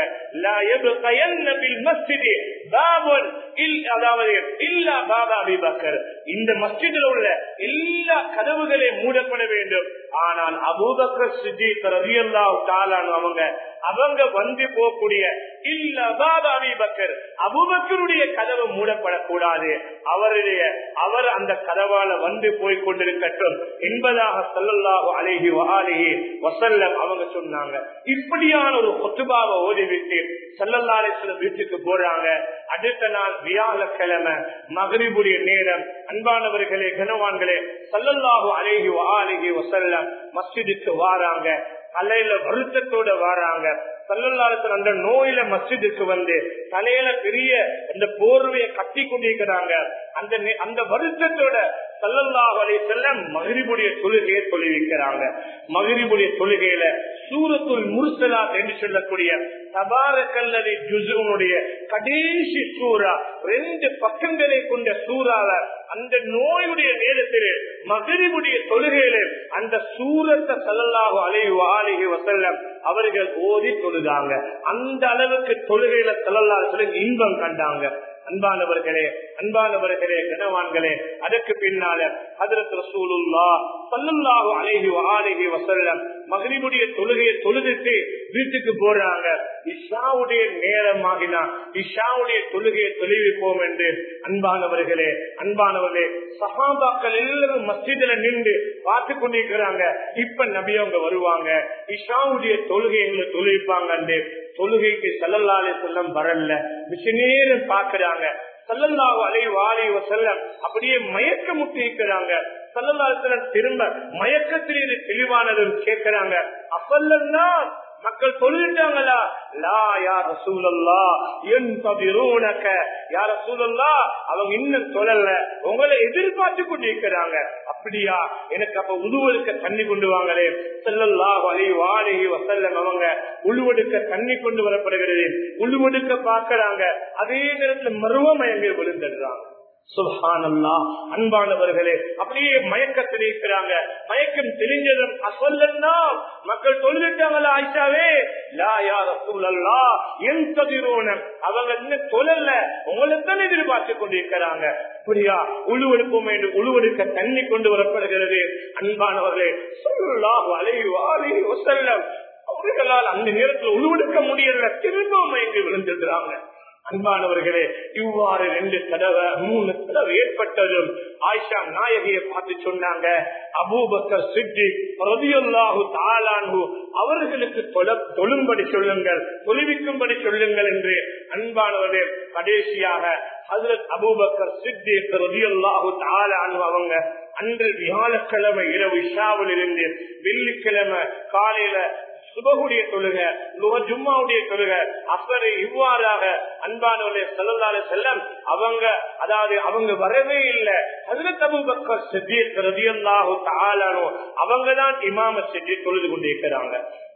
அதாவது இல்லா பாபா அபிபக்கர் இந்த மஸ்ஜிதில் உள்ள எல்லா கதவுகளையும் மூடப்பட வேண்டும் ஆனால் அபூபக்கர் சிஜித் ரவியல்லா தாலானு அவங்க அவங்க வந்து போகக்கூடிய இல்ல பாபா அபிபக்கர் அபுபக்கருடைய கதவு மூடப்படக்கூடாது அவருடைய அவர் அந்த கதவால வந்து போய் கொண்டிருக்கட்டும் என்பதாக சொல்லல்லாஹு அலேஹி வஹாலிஹி வசல்லம் அவங்க சொன்னாங்க இப்படியான ஒரு கொத்துபாவை ஓதிவிட்டு சல்லல்லாலேஸ்வரம் வீட்டுக்கு போறாங்க அடுத்த நாள் வியாழக்கிழமை மகரிபுடைய நேரம் அன்பானவர்களே கனவான்களே சல்லல்லாஹு அலேஹி வஹாலிஹி வசல்லம் மஸ்ஜிதுக்கு வாராங்க தலையில வருத்தத்தோட வாராங்க சல்லல்லாலத்தில் அந்த நோயில மஸ்ஜிதுக்கு வந்து தலையில பெரிய அந்த போர்வையை கட்டி கொண்டிருக்கிறாங்க அந்த அந்த வருத்தத்தோட சல்லல்லாஹ் அலை செல்லம் மகிரிபுடைய தொழுகையை தொழுவிக்கிறாங்க மகிரிபுடைய தொழுகையில சூரத்துல் முர்சலா என்று சொல்லக்கூடிய தபாரக்கல்லதி ஜுசுனுடைய கடைசி சூறா ரெண்டு பக்கங்களை கொண்ட சூறால அந்த நோயுடைய நேரத்தில் மகிரிபுடைய தொழுகையில அந்த சூரத்தை சல்லல்லாஹு அலைஹி ஆலிஹி வசல்லம் அவர்கள் ஓதி தொழுதாங்க அந்த அளவுக்கு தொழுகையில சல்லல்லாஹு இன்பம் கண்டாங்க அன்பானவர்களே அன்பானவர்களே கனவான்களே அதற்கு பின்னால ஹதரத் ரசூலுல்லா சல்லல்லாஹு அலைஹி வஆலிஹி வஸல்லம் மக்ரிபுடைய தொழுகையை தொழுதுட்டு வீட்டுக்கு போறாங்க இஷாவுடைய நேரமாகினா இஷாவுடைய தொழுகையை தொழுவிப்போம் என்று அன்பானவர்களே அன்பானவர்களே சஹாபாக்கள் எல்லாரும் மஸ்ஜிதுல நின்று பார்த்து கொண்டிருக்கிறாங்க இப்ப நபி அவங்க வருவாங்க இஷாவுடைய தொழுகை எங்களை தொழுவிப்பாங்க தொழுகைக்கு செல்லல்லாலே செல்லம் வரல மிச்ச நேரம் பாக்குறாங்க சல்லல்லாஹு அலை வாலி செல்லம் அப்படியே மயக்க முட்டி இருக்கிறாங்க சல்லல்லாஹு திரும்ப மயக்கத்திலே தெளிவானதும் கேட்கிறாங்க அப்பல்லன்னா மக்கள் சொல்லிட்டாங்களா லா யார் ரசூலல்லா என் பதிரூனக்க யார் ரசூலல்லா அவங்க இன்னும் சொல்லல உங்களை எதிர்பார்த்து கொண்டிருக்கிறாங்க அப்படியா எனக்கு அப்ப உழுவெடுக்க தண்ணி கொண்டு வாங்களே செல்லல்லா வலி வாழி வசல்லம் அவங்க உழுவெடுக்க தண்ணி கொண்டு வரப்படுகிறது உழுவெடுக்க பாக்குறாங்க அதே நேரத்துல மருவமயங்கள் விழுந்துடுறாங்க சுல்ஹானல்லா அன்பானவர்களே அப்படியே மயக்கத்தில் இருக்கிறாங்க மயக்கம் தெரிஞ்சதும் அசல்லன்னா மக்கள் சொல்லிட்டாங்களா ஆயிஷாவே லா யார் ரசூலல்லா என் கதிரோனம் அவங்க இன்னும் சொல்லல உங்களை தான் எதிர்பார்த்து கொண்டிருக்கிறாங்க புரியா உழுவெடுப்போம் என்று உழுவெடுக்க தண்ணி கொண்டு வரப்படுகிறது அன்பானவர்களே சொல்லா அலையு ஆலை வசல்லம் அவர்களால் அந்த நேரத்தில் உழுவெடுக்க முடியல திரும்ப மயங்கி விழுந்திருக்கிறாங்க அன்பானவர்களே இவ்வாறு ரெண்டு தடவை மூணு தடவை ஏற்பட்டதும் ஆயிஷா நாயகியை பார்த்து சொன்னாங்க அபூபக்கர் சிட்டி ரதியுல்லாஹு தாலானு அவர்களுக்கு தொழும்படி சொல்லுங்கள் தொழுவிக்கும்படி சொல்லுங்கள் என்று அன்பானவரே கடைசியாக ஹசரத் அபூபக்கர் சித்தி ரதியுல்லாஹு தாலானு அவங்க அன்று வியாழக்கிழமை இரவு இஷாவில் இருந்து வெள்ளிக்கிழமை காலையில சுபகுடைய தொழுக ஜும்மாவுடைய தொழுக அப்பரை இவ்வாறாக அன்பானவர்களே செல்லலால செல்லம் அவங்க அதாவது அவங்க வரவே இல்லை அதுல தபுபக்கர் செத்தியல்லாஹு தாளானோ அவங்க தான் இமாம செட்டி தொழுது கொண்டிருக்கிறாங்க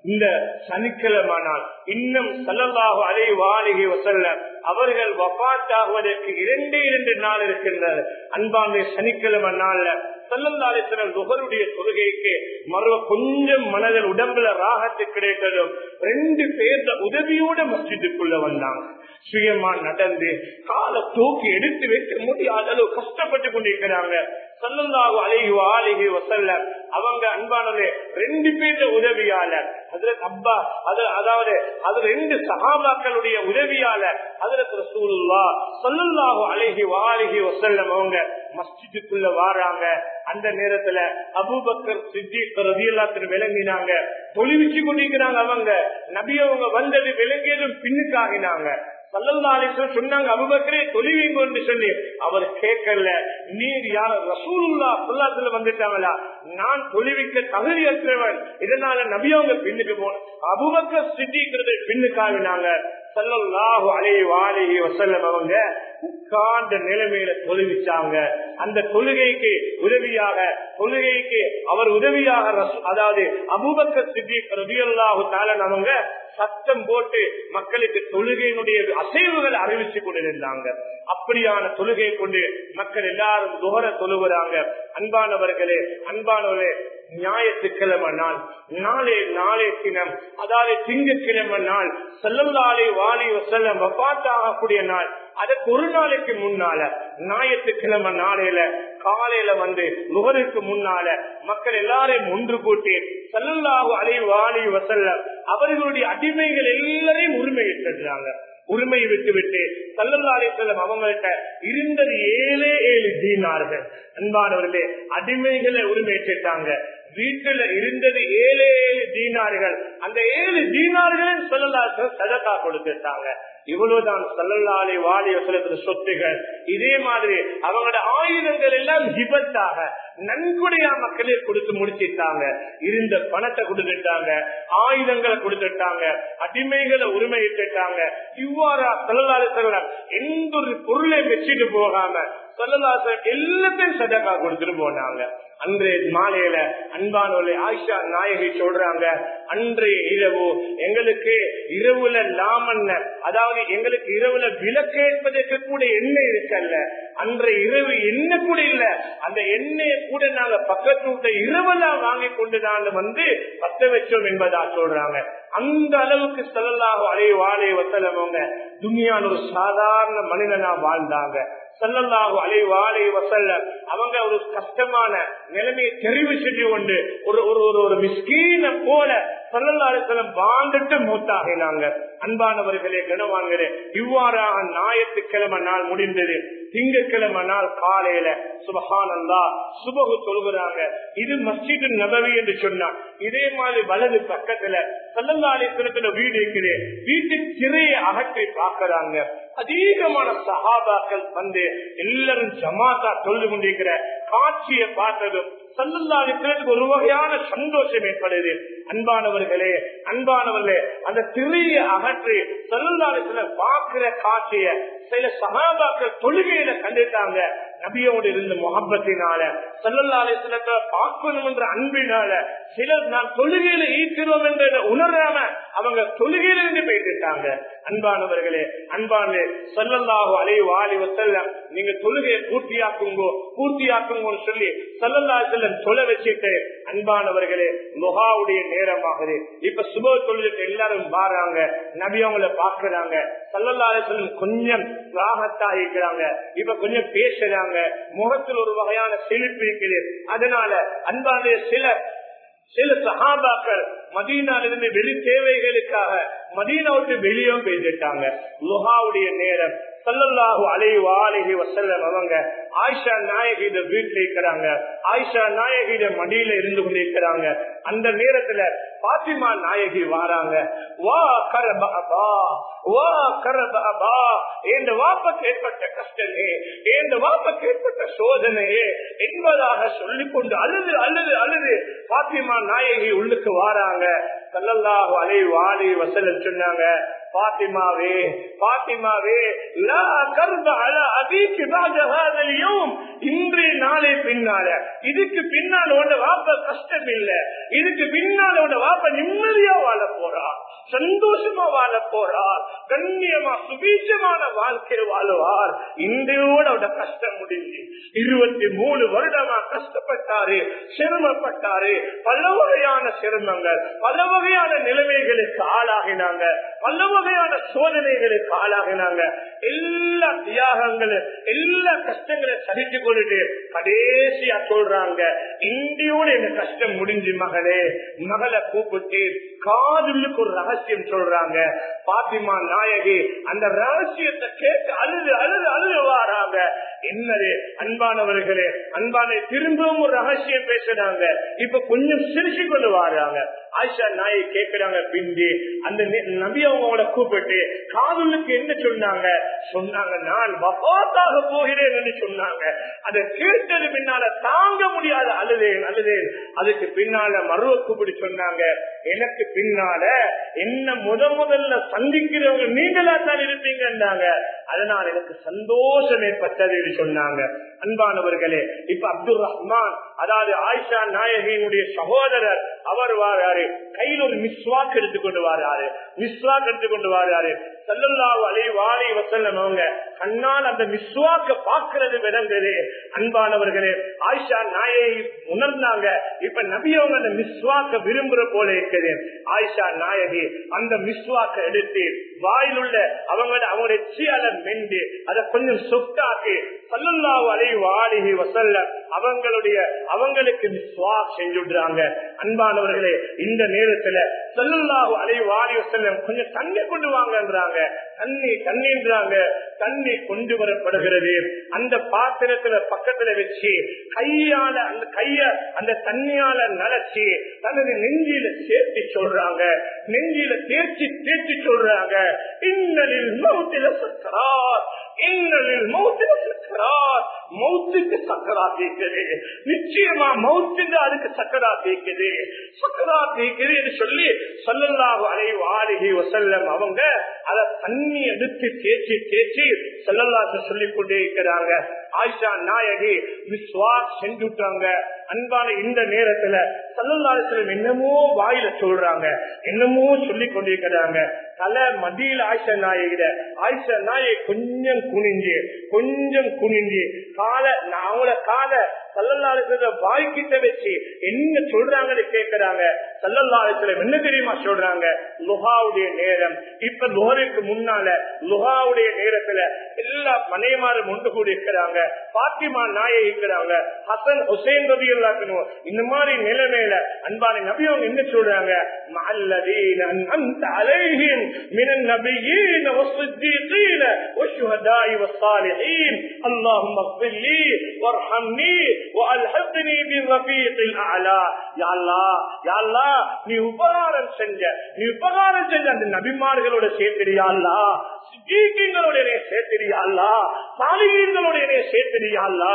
இந்த சனிக்கிழமை நாள் இன்னும் சல்லல்லாஹு அலை வாலிகி வசல்ல அவர்கள் வபாத்தாகுவதற்கு இரண்டே இரண்டு நாள் இருக்கின்றது அன்பாந்த சனிக்கிழமை நாள்ல சல்லல்லாலேஸ்வரர் நுகருடைய தொழுகைக்கு மறுவ கொஞ்சம் மனதில் உடம்புல ராகத்து கிடைத்ததும் ரெண்டு பேர்ல உதவியோட மஸ்ஜிதுக்குள்ள வந்தாங்க சுயமா நடந்து காலை தூக்கி எடுத்து வைக்க முடியாத அளவு கஷ்டப்பட்டு கொண்டிருக்கிறாங்க சல்லல்லாஹு அலைஹி ஆலிஹி வசல்ல அவங்க அன்பானது ரெண்டு பேர்ல உதவியால அதுல அப்பா அது அதாவது அது ரெண்டு சகாபாக்களுடைய உதவியால அதுல ரசூலுல்லா சல்லல்லாஹு அலைஹி ஆலிஹி வசல்லம் அவங்க மஸ்ஜிதுக்குள்ள வாராங்க அந்த நேரத்துல அபூபக்கர் சித்திக் ரதியல்லாத்தின் விளங்கினாங்க தொழிவிச்சு கொண்டிருக்கிறாங்க அவங்க நபி அவங்க வந்தது விளங்கியதும் பின்னுக்காகினாங்க சொன்னாங்க அபுபக்கரே தொழிவீங்க என்று சொல்லி அவர் கேட்கல நீர் யார ரசூலுல்லா சொல்லாத்துல வந்துட்டாங்களா நான் தொழிவிக்க தகுதியற்றவன் இதனால நபியவங்க பின்னுக்கு போன அபுபக்கர் சித்திக்கிறது பின்னுக்காவினாங்க சல்லல்லாஹு அலைஹி வாலிஹி வஸல்லம் அவங்க உட்கார்ந்த நிலைமையில தொழுவிச்சாங்க அந்த தொழுகைக்கு உதவியாக தொழுகைக்கு அவர் உதவியாக ரசூ- அதாவது அபூபக்க சித்திக் ரதியல்லாஹு தாலன் அவங்க சத்தம் போட்டு மக்களுக்கு தொழுகையினுடைய அசைவுகளை அறிவிச்சு கொண்டிருந்தாங்க அப்படியான தொழுகை கொண்டு மக்கள் எல்லாரும் துகர தொழுகிறாங்க அன்பானவர்களே அன்பானவர்களே ஞாயிற்றுக்கிழமை நாள் நாளே நாளே தினம் அதாவது திங்கட்கிழமை நாள் செல்லல்லாலே வாலி செல்லம் வப்பாத்தாகக்கூடிய நாள் அதுக்கு ஒரு நாளைக்கு முன்னால ஞாயிற்றுக்கிழமை நாளையில காலையில வந்து நுகருக்கு முன்னால மக்கள் எல்லாரையும் ஒன்று கூட்டி செல்லல்லாஹு அலை வாலி வசல்லம் அவர்களுடைய அடிமைகள் எல்லாரையும் உரிமையிட்டுறாங்க உரிமையை விட்டு விட்டு சல்லல்லாலே செல்லம் அவங்கள்ட்ட இருந்தது ஏழே ஏழு தீனார்கள் அன்பானவர்களே அடிமைகளை உரிமையிட்டாங்க வீட்டுல இருந்தது ஏழு ஏழு தீனார்கள் அந்த ஏழு தீனார்களும் சொல்லலாச சதக்கா கொடுத்துட்டாங்க இவ்வளவுதான் சல்லல்லாலே வாலிய சிலத்துல சொத்துகள் இதே மாதிரி அவங்களோட ஆயுதங்கள் எல்லாம் விபத்தாக நன்கொடையா மக்களே கொடுத்து முடிச்சிட்டாங்க இருந்த பணத்தை கொடுத்துட்டாங்க ஆயுதங்களை கொடுத்துட்டாங்க அடிமைகளை உரிமையிட்டாங்க இவ்வாறா சல்லல்லாலே செல்லம் எந்த ஒரு பொருளை வச்சுட்டு போகாம சொல்லலாசன் எல்லாத்தையும் சதக்கா கொடுத்துட்டு போனாங்க அன்றைய மாலையில அன்பானோலை ஆயிஷா நாயகி சொல்றாங்க அன்றைய இரவு எங்களுக்கு இரவுல லாமன்ன அதாவது எங்களுக்கு இரவுல விளக்கேற்பதற்கு கூட எண்ணெய் இருக்கல்ல அன்றைய இரவு எண்ணெய் கூட இல்ல அந்த எண்ணெயை கூட நாங்க பக்கத்து விட்ட இரவெல்லாம் வாங்கி கொண்டு நான் வந்து பத்த வச்சோம் என்பதா சொல்றாங்க அந்த அளவுக்கு செல்லலாக அலைய வாழைய வசலவங்க துணியான ஒரு சாதாரண மனிதனா வாழ்ந்தாங்க சல்லல்லாஹு அலை வாழை வசல்ல அவங்க ஒரு கஷ்டமான நிலைமையை தெரிவு செஞ்சு கொண்டு ஒரு ஒரு ஒரு ஒரு மிஸ்கீன போல சல்லல்லாஹலம் வாழ்ந்துட்டு மூத்தாகினாங்க அன்பானவர்களே கனவான்களே இவ்வாறாக ஞாயிற்றுக்கிழமை நாள் முடிந்தது திங்கட்கிழமை நாள் காலையில சுபஹானந்தா சுபகு சொல்கிறாங்க இது மஸ்ஜிது நபவி என்று சொன்னா இதே மாதிரி வலது பக்கத்துல சல்லல்லாலேஸ்வரத்துல வீடு இருக்குது வீட்டு திரையை அகற்றி பார்க்கறாங்க அதிகமான சகாபாக்கள் வந்து எல்லாரும் ஜமாத்தா சொல்லி கொண்டிருக்கிற காட்சியை பார்த்ததும் சல்லல்லாலேஸ்வரத்துக்கு ஒரு வகையான சந்தோஷம் ஏற்படுது அன்பானவர்களே அன்பானவர்களே அந்த திரையை அகற்றி சல்லல்லாலேஸ்வர பார்க்கிற காட்சிய சில சகாபாக்கள் தொழுகையில கண்டுட்டாங்க நபியோடு இருந்த முகப்பத்தினால சல்லல்லாலேஸ்வரத்தை பார்க்கணும் என்ற அன்பினால சிலர் நான் தொழுகையில ஈக்கிறோம் என்ற உணராம அவங்க தொழுகையில இருந்து போயிட்டாங்க அன்பானவர்களே அன்பானே சொல்லல்லாஹு அலைய வாலி வசல்லம் நீங்க தொழுகையை பூர்த்தியாக்குங்கோ பூர்த்தியாக்குங்கோன்னு சொல்லி சல்லல்லா செல்லம் தொலை வச்சுட்டு அன்பானவர்களே முகாவுடைய நேரமாகுது இப்ப சுப தொழிலுக்கு எல்லாரும் வாராங்க நபி அவங்கள பாக்குறாங்க சல்லல்லா செல்லம் கொஞ்சம் ராகத்தா இருக்கிறாங்க இப்ப கொஞ்சம் பேசுறாங்க முகத்தில் ஒரு வகையான செழிப்பு இருக்குது அதனால அன்பான சில சில சகாபாக்கள் மதீனாலிருந்து வெளி தேவைகளுக்காக மதீனா விட்டு வெளியும் பேசிட்டாங்க லுஹாவுடைய நேரம் சல்லல்லாஹு அலைஹி வாலிஹி வஸல்லம் அவங்க ஆயிஷா நாயகிட வீட்டுல இருக்கிறாங்க ஆயிஷா நாயகிட மடியில இருந்து கொண்டிருக்கிறாங்க அந்த நேரத்துல பாத்திமா நாயகி வாராங்க வா கரப அபா வா கரப அபா இந்த வாப்பக்கு ஏற்பட்ட கஷ்டமே இந்த வாப்பக்கு ஏற்பட்ட சோதனையே என்பதாக சொல்லிக் கொண்டு அழுது அழுது அழுது பாத்திமா நாயகி உள்ளுக்கு வாராங்க சல்லல்லாஹு அலை வாலி வசலம் சொன்னாங்க பாத்திமாவே பாத்திமாவே லா கர்ப அல அபீக்கு பாஜகாதலியும் இன்றைய நாளை பின்னால இதுக்கு பின்னால் உண்ட வாப்ப கஷ்டம் இல்ல இதுக்கு பின்னால் உண்ட வாப்ப நிம்மதியா வாழ போறான் சந்தோஷமா வாழ போறார் கண்ணியமா சுபீட்சமான வாழ்க்கை வாழுவார் இன்றையோட அவட கஷ்டம் முடிஞ்சு இருபத்தி மூணு வருடமா கஷ்டப்பட்டாரு சிரமப்பட்டாரு பல வகையான சிரமங்கள் பல வகையான நிலைமைகளுக்கு ஆளாகினாங்க பல வகையான சோதனைகளுக்கு ஆளாகினாங்க எல்லா தியாகங்களும் எல்லா கஷ்டங்களையும் சகிச்சு கொண்டுட்டு கடைசியா சொல்றாங்க இந்தியோட இந்த கஷ்டம் முடிஞ்சு மகளே மகளை கூப்பிட்டு காதலுக்கு ஒரு ரகசியம் சொல்றாங்க பாத்திமா நாயகி அந்த ரகசியத்தை கேட்டு அழுது அழுது அழுது வாராங்க என்னது அன்பானவர்களே அன்பான திரும்பவும் ஒரு ரகசியம் பேசுறாங்க இப்ப கொஞ்சம் சிரிச்சு கொண்டு வாராங்க ஆயிஷா நாயை கேட்கிறாங்க பிந்தி அந்த நபி அவங்கள கூப்பிட்டு காதலுக்கு என்ன சொன்னாங்க சொன்னாங்க நான் வபாத்தாக போகிறேன் என்று சொன்னாங்க அதை கேட்டது பின்னால தாங்க முடியாத அழுதேன் அழுதேன் அதுக்கு பின்னால மருவ கூப்பிட்டு சொன்னாங்க எனக்கு பின்னால என்ன முத முதல்ல சந்திக்கிறவங்க நீங்களா தான் இருப்பீங்கன்னாங்க அதனால் எனக்கு சந்தோஷம் ஏற்பட்டது என்று சொன்னாங்க அன்பானவர்களே இப்ப அப்துல் ரஹ்மான் அதாவது ஆயிஷா நாயகியினுடைய சகோதரர் அவர் வாராரு கையில் ஒரு மிஸ்வாக் எடுத்துக்கொண்டு வாராரு மிஸ்வாக் எடுத்துக்கொண்டு வாராரு சல்லல்லாஹு அலைஹி வாலி வஸல்லம் அவங்க கண்ணால் அந்த மிஸ்வாக்க பாக்குறது விளங்குது அன்பானவர்களே ஆயிஷா நாயகி உணர்ந்தாங்க இப்ப நபி அவங்க அந்த மிஸ்வாக்க விரும்புற போல இருக்குது ஆயிஷா நாயகி அந்த மிஸ்வாக்க எடுத்து வாயிலுள்ள அவங்க அவங்களுடைய சீல மெண்டு அதை கொஞ்சம் சொட்டாக்கி சல்லல்லாஹு அலைஹி வாலிஹி வஸல்லம் அவங்களுடைய அவங்களுக்கு மிஸ்வாக் செஞ்சுடுறாங்க அன்பானவர்களே இந்த நேரத்துல சல்லல்லாஹு அலைஹி வாலிஹி வஸல்லம் கொஞ்சம் தண்ணி கொண்டு வாங்கன்றாங்க தண்ணி தண்ணின்றாங்க தண்ணி கொண்டு வரப்படுகிறது அந்த பாத்திரத்துல பக்கத்துல வச்சு கையால அந்த கைய அந்த தண்ணியால நலச்சி தனது நெஞ்சில சேர்த்து சொல்றாங்க நெஞ்சில தேர்ச்சி தேர்ச்சி சொல்றாங்க இன்னலில் மௌத்தில சக்கரார் இன்னலில் மௌத்தில சக்கரார் மௌத்துக்கு சக்கரா கேட்குது நிச்சயமா மௌத்துக்கு அதுக்கு சக்கரா கேட்குது சக்கரா கேட்குது என்று சொல்லி சொல்லலாக அலை வாரிகை வசல்லம் அவங்க அத தண்ணி எடுத்து தேய்ச்சி தேய்ச்சி சொல்லலாக சொல்லிக் கொண்டே இருக்கிறாங்க ஆயிஷா நாயகி விஸ்வாஸ் செஞ்சுட்டாங்க அன்பான இந்த நேரத்துல சல்லல்லாசலம் என்னமோ வாயில சொல்றாங்க என்னமோ சொல்லி கொண்டிருக்கிறாங்க தலை மடியில ஆயிஷா நாயகிட ஆயிஷா நாயை கொஞ்சம் குனிஞ்சு கொஞ்சம் குனிஞ்சு கால அவங்கள கால சல்லல்லாசல வாய்க்கிட்ட வச்சு என்ன சொல்றாங்கன்னு கேட்கிறாங்க சல்லல்லாசலம் என்ன தெரியுமா சொல்றாங்க லுஹாவுடைய நேரம் இப்ப லுஹருக்கு முன்னால லுஹாவுடைய நேரத்துல எல்லா மனைமாரும் ஒன்று கூடி இருக்கிறாங்க பாத்திமா நாயை இருக்கிறாங்க ஹசன் ஹுசைன் ரவி எல்லாக்கணும் இந்த மாதிரி நிலைமையில அன்பான நபியவங்க என்ன சொல்றாங்க மல்லதீன அன்அம்த அலைஹிம் من النبيين والصديقين والشهداء والصالحين اللهم اغفر لي وارحمني والحقني بالرفيق الاعلى يا الله يا الله நீ உபகாரம் செஞ்ச நீ உபகாரம் செஞ்ச அந்த நபிமார்களோட சேர்த்திரியா அல்லா சித்தீகங்களோட சேர்த்திரியா அல்லா சாலிகளோட சேர்த்திரியா அல்லா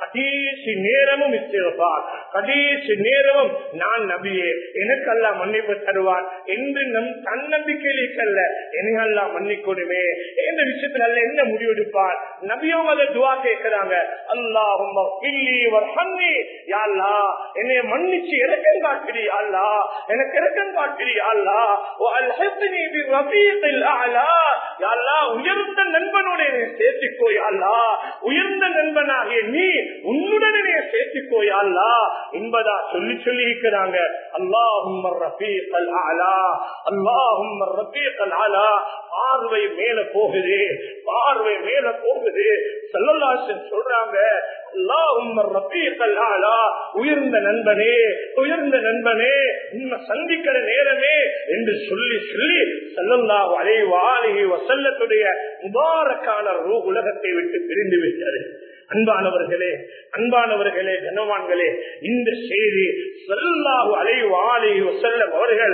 கடைசி நேரமும் இஸ்திருப்பார் கடைசி நேரமும் நான் நபியே எனக்கு அல்ல மன்னிப்பு தருவான் என்று நம் தன்னம்பிக்கையிலேக்கல்ல என்னையல்லா மன்னிக்கொடுமே எந்த விஷயத்துல அல்ல என்ன முடிவெடுப்பார் நபியும் அதை துவா கேட்கிறாங்க அல்லாஹும் என்னை மன்னிச்சு இறக்கம் காட்டுறி அல்லா எனக்கு இறக்கம் காட்டுறி அல்லா உயர்ந்த நண்பனோட சேர்த்துக்கோ அல்லா உயர்ந்த நண்பனாகிய நீ உன்னுடனே சேர்த்துக்கோயா அல்லா என்பதா சொல்லி சொல்லி இருக்கிறாங்க அல்லாஹும் அல்லாஹும் பார்வை மேல போகுது பார்வை மேல போகுது செல்லல்லாசன் சொல்றாங்க உயர்ந்த நண்பனே உயர்ந்த நண்பனே உன்னை சந்திக்கிற நேரமே என்று சொல்லி சொல்லி செல்லல்லா வளைவாளிகை வசல்லத்துடைய முபாரக்கான ரூ உலகத்தை விட்டு பிரிந்து விட்டது அன்பானவர்களே அன்பானவர்களே கனவான்களே இந்த செய்தி செல்லாஹு அலைவாலை செல்லம் அவர்கள்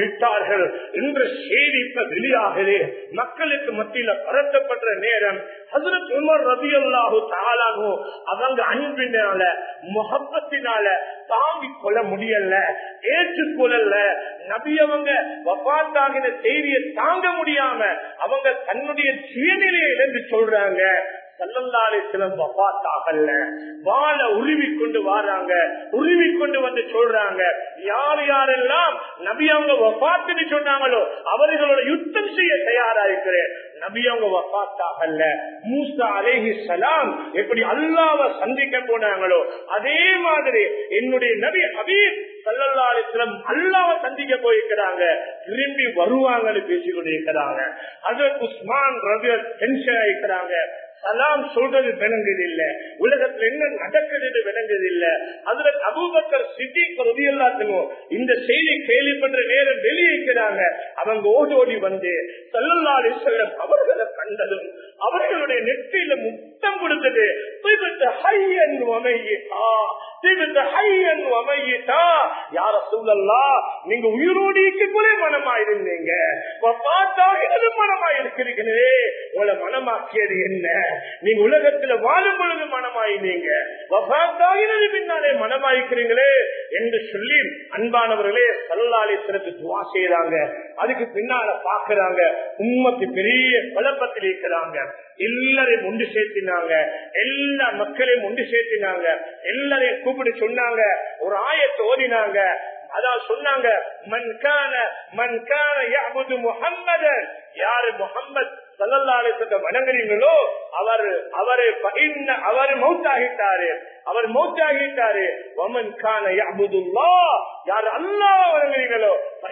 ஆகிவிட்டார்கள் என்ற செய்தி இப்ப வெளியாகுது மக்களுக்கு மத்தியில பரத்தப்பட்ட நேரம் ஹசரத் உமர் ரவி அல்லாஹு தாலானோ அவங்க அன்பினால முகப்பத்தினால தாங்கி கொள்ள முடியல ஏற்றுக்கொள்ளல நபி அவங்க வபாத்தாகின செய்தியை தாங்க முடியாம அவங்க தன்னுடைய சுயநிலையை இழந்து சொல்றாங்க சல்லல்லாலே சிலம் வபாத்தாகல்ல வாழ உருவி கொண்டு வராங்க உருவி கொண்டு வந்து சொல்றாங்க யார் யாரெல்லாம் நபி அவங்க வபாத்துன்னு சொன்னாங்களோ அவர்களோட யுத்தம் செய்ய தயாரா இருக்கிறேன் நபி அவங்க வபாத்தாகல்ல மூசா அலேஹி சலாம் எப்படி அல்லாவ சந்திக்க போனாங்களோ அதே மாதிரி என்னுடைய நபி ஹபீப் சல்லல்லா அலிஸ்லம் அல்லாவ சந்திக்க போயிருக்கிறாங்க திரும்பி வருவாங்கன்னு பேசிக் கொண்டிருக்கிறாங்க அதற்கு உஸ்மான் ரவி டென்ஷன் ஆயிருக்கிறாங்க சலாம் சொல்றது விளங்குது இல்ல உலகத்துல என்ன நடக்குது விளங்குது இல்ல அதுல அபூபக்கர் சிட்டி கருதி எல்லாத்துக்கும் இந்த செய்தி கேள்விப்பட்ட நேரம் வெளியேற்கிறாங்க அவங்க ஓடி ஓடி வந்து சல்லல்லாடி செல்லம் அவர்களை கண்டதும் அவர்களுடைய நெற்றியில முத்தம் கொடுத்தது ஹையன் அமையிட்டா ஹையன் அமையிட்டா யார சூழல்லா நீங்க உயிரோடு கூட மனமா இருந்தீங்க பார்த்தாவது மனமா இருக்கிறீங்களே உங்களை மனமாக்கியது என்ன நீங்க உலகத்துல வாழும் பொழுது மனமாயினீங்க வபாத்தாகினது பின்னாலே மனமாயிருக்கிறீங்களே என்று சொல்லி அன்பானவர்களே சல்லாலை சிறப்பு துவா செய்யறாங்க அதுக்கு பின்னால பாக்குறாங்க உண்மைக்கு பெரிய குழப்பத்தில் இருக்கிறாங்க எல்லாரையும் ஒன்று சேர்த்தினாங்க எல்லா மக்களையும் ஒன்று சேர்த்தினாங்க எல்லாரையும் கூப்பிட்டு சொன்னாங்க ஒரு ஆயத்தை ஓதினாங்க அதான் சொன்னாங்க மன்கான மன்கான யாபுது முகம்மதன் யாரு முகம்மது சல்லல்லாசத்தை வணங்குறீங்களோ அவர் அவரை அவர் மௌத்தாகிட்டாரு அவர் மௌத்தாகிட்டாரு ஒமன் கான யாபுதுல்லா யார் அல்லாஹ் வணங்குறீங்களோ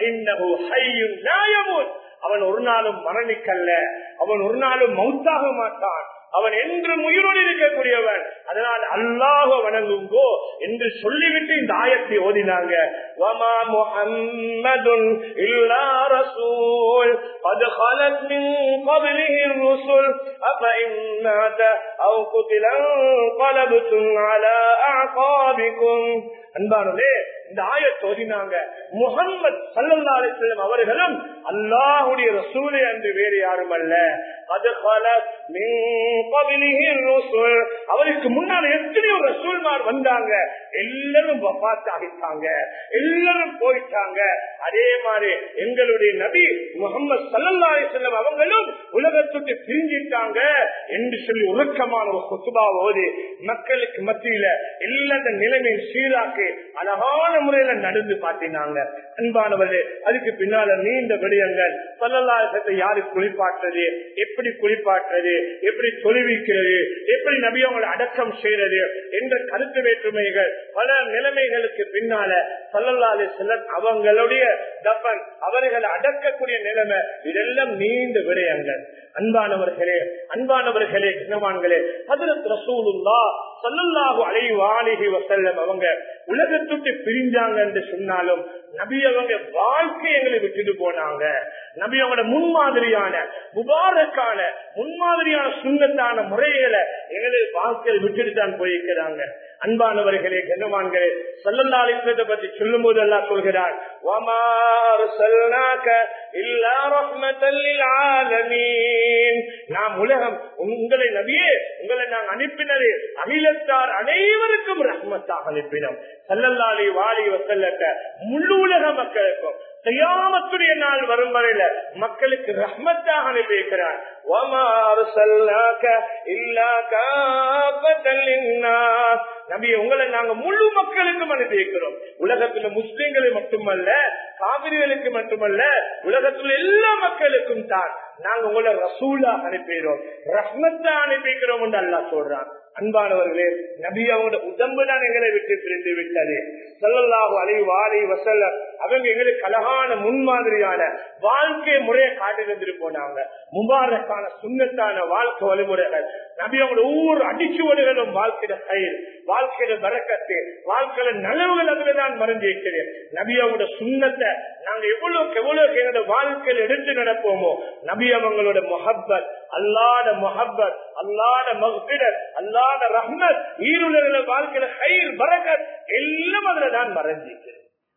அவன் ஒரு நாளும் மரணிக்கல்ல அவன் ஒரு நாளும் மௌத்தாக மாட்டான் அவன் என்றும் உயிரோடு இருக்கக்கூடியவன் அதனால் அல்லாஹ வணங்குங்கோ என்று சொல்லிவிட்டு இந்த ஆயத்தை ஓதினாங்க வமா முஹம்மதுன் இல்லா ரசூல் قد خلت من قبله الرسل أفإن مات أو قتل انقلبتم على أعقابكم அன்பானே இந்த ஆயத்தை ஓதினாங்க முகம்மது சல்லல்லா அலிஸ்லம் அவர்களும் அல்லாஹுடைய ரசூலை அன்று வேறு யாரும் அல்ல அவருக்கு முன்னால் எத்தனையோ ரசூல்மார் வந்தாங்க எல்லாரும் வபாத்தாகிட்டாங்க எல்லாரும் போயிட்டாங்க அதே மாதிரி எங்களுடைய நபி முகமது சல்லல்லா அலிஸ்லம் அவங்களும் உலகத்துக்கு பிரிஞ்சிட்டாங்க என்று சொல்லி உருக்கமான ஒரு கொத்துபா ஓதி மக்களுக்கு மத்தியில எல்லா நிலைமையும் சீராக்கி அழகான முறையில நடந்து காட்டினாங்க அன்பானவர்களே அதுக்கு பின்னால நீண்ட விடயங்கள் சொல்லலாசத்தை யாரு குளிப்பாட்டுறது எப்படி குளிப்பாட்டுறது எப்படி தொழுவிக்கிறது எப்படி நபி அவங்களை அடக்கம் செய்யறது என்ற கருத்து வேற்றுமைகள் பல நிலைமைகளுக்கு பின்னால சொல்லலாலே சிலர் அவங்களுடைய தப்பன் அவர்கள் அடக்கக்கூடிய நிலைமை இதெல்லாம் நீண்ட விடயங்கள் அன்பானவர்களே அன்பானவர்களே கிணவான்களே ஹதரத் ரசூலுல்லா சல்லல்லாஹு அலைஹி வாலிஹி வஸல்லம் அவங்க உலகத்துக்கு பிரிஞ்சாங்க என்று சொன்னாலும் நபி அவங்க வாழ்க்கை எங்களை விட்டுட்டு போனாங்க நபி அவங்களோட முன்மாதிரியான முபாரக்கான முன்மாதிரியான சுண்ணத்தான முறைகளை எங்களை வாழ்க்கையில் விட்டுட்டு தான் போயிருக்கிறாங்க அன்பானவர்களே கண்ணவான்களே சல்லல்லாலிசத்தை பத்தி சொல்லும் போது எல்லாம் சொல்கிறார் நாம் உலகம் உங்களை நபியே உங்களை நாங்கள் அனுப்பினது அகிலத்தார் அனைவருக்கும் ரஹ்மத்தாக அனுப்பினோம் சல்லல்லாலி வாலி வசல்லட்ட முழு உலக மக்களுக்கும் செய்யாமத்துடைய நாள் வரும் வரையில மக்களுக்கு ரஹ்மத்தாக அனுப்பியிருக்கிறார் நபி உங்களை நாங்க முழு மக்களுக்கும் அனுப்பி வைக்கிறோம் உலகத்துல முஸ்லிம்களை மட்டுமல்ல காவிரிகளுக்கு மட்டுமல்ல உலகத்துல எல்லா மக்களுக்கும் தான் நாங்க உங்களை ரசூலா அனுப்பிடுறோம் ரஹ்மத்தா அனுப்பிக்கிறோம் என்று அல்லா சொல்றான் அன்பானவர்களே நபி அவங்களோட உடம்பு தான் எங்களை விட்டு பிரிந்து விட்டது சொல்லலாகும் அலை வாழை வசல்ல அவங்க எங்களுக்கு அழகான முன்மாதிரியான வாழ்க்கை முறையை காட்டி தந்துட்டு போனாங்க முபாரக்கான சுண்ணத்தான வாழ்க்கை வழிமுறைகள் நபி அவங்களோட ஒவ்வொரு அடிச்சுவடுகளும் வாழ்க்கையில கயிறு வாழ்க்கையில வரக்கத்து வாழ்க்கையில நலவுகள் அதுலதான் மறைஞ்சு இருக்கிறேன் நபி அவங்களோட சுண்ணத்தை நாங்க எவ்வளவுக்கு எவ்வளவு எங்களோட வாழ்க்கையில் எடுத்து நடப்போமோ நபி அவங்களோட மொஹப்பத் அல்லாத மொஹப்பத் அல்லாத மகபிடத் அல்லாத ரஹ்மத் ஈருலக வாழ்க்கையில கயிர் பரக்கத் எல்லாம் அதுலதான் மறைஞ்சிருக்கு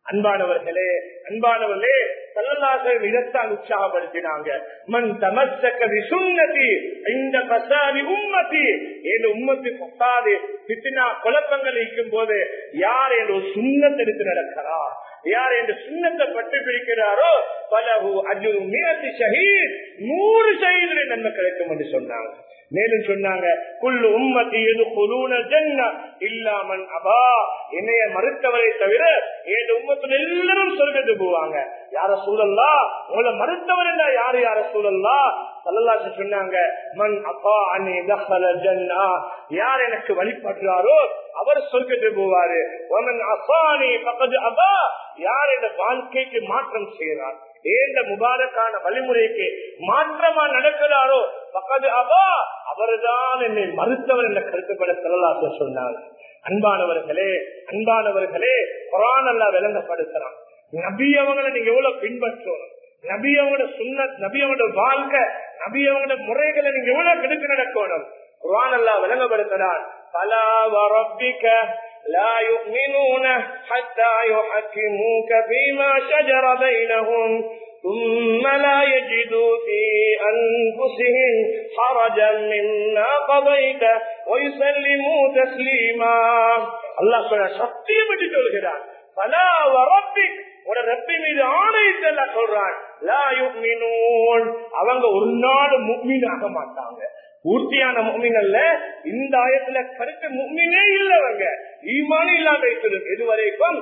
அன்பானவர்களே அன்பானவர்களே சல்லல்லாசன் இதத்தான் உற்சாகப்படுத்தினாங்க மண் தமசக்க விசுன்னதி இந்த பசாதி உம்மதி என் உம்மத்து பத்தாது பித்தினா குழப்பங்கள் இருக்கும் போது யார் என் ஒரு சுண்ணத்தை எடுத்து நடக்கிறார் யார் என்று சுண்ணத்தை பட்டு பிடிக்கிறாரோ பலகு அஜுரு மிகத்து ஷஹீத் நூறு ஷஹீதுடைய நன்மை கிடைக்கும் என்று சொன்னாங்க மேலும் சொன்னாங்க குள்ளு உம்மத்தி எது குலூன ஜன்ன இல்லாமன் அபா என்னைய மறுத்தவரை தவிர என் உம்மத்தில் எல்லாரும் சொல்றது போவாங்க யார சூழல்லா உங்களை மறுத்தவர் என்ன யாரு யார சூழல்லா சல்லல்லாச்சு சொன்னாங்க மண் அப்பா அன்னி தஹல ஜன்னா யார் எனக்கு வழிபடுறாரோ அவர் சொல்லிட்டு போவாரு ஒமன் அசானி பக்கத்து அபா யார் இந்த வாழ்க்கைக்கு மாற்றம் செய்கிறார் ஏந்த முபாரக்கான வழிமுறைக்கு மாற்றமா நடக்கிறாரோ பக்கத்து அபா அவர்தான் என்னை மறுத்தவர் என்ற கருத்துப்பட செல்லலாச சொன்னார் அன்பானவர்களே அன்பானவர்களே குரான் அல்லா விளங்கப்படுத்துறான் நபி அவங்களை நீங்க எவ்வளவு பின்பற்றணும் நபி அவங்களோட சுண்ண நபி அவங்களோட வாழ்க்கை நபி அவங்களோட முறைகளை நீங்க எவ்வளவு கெடுக்க நடக்கணும் குரான் அல்லா விளங்கப்படுத்துறான் பலா வரப்பிக்க لا يؤمنون حتى يحكموك فيما شجر بينهم ثم لا يجدوا في أنفسهم حرجا مما قضيت ويسلموا تسليما الله سبحانه சத்தியம் என்று சொல்கிறார் பலா வரப்பிக் ஒரு ரப்பி மீது ஆணையிட்டு சொல்றான் லா யுக்மினூன் அவங்க ஒரு நாள் முக்மீனாக மாட்டாங்க பூர்த்தியான முக்மீன் அல்ல இந்த ஆயத்துல கருத்து முக்மீனே இல்லவங்க ஈமான் இல்லாம வைத்திருக்கு இதுவரைக்கும்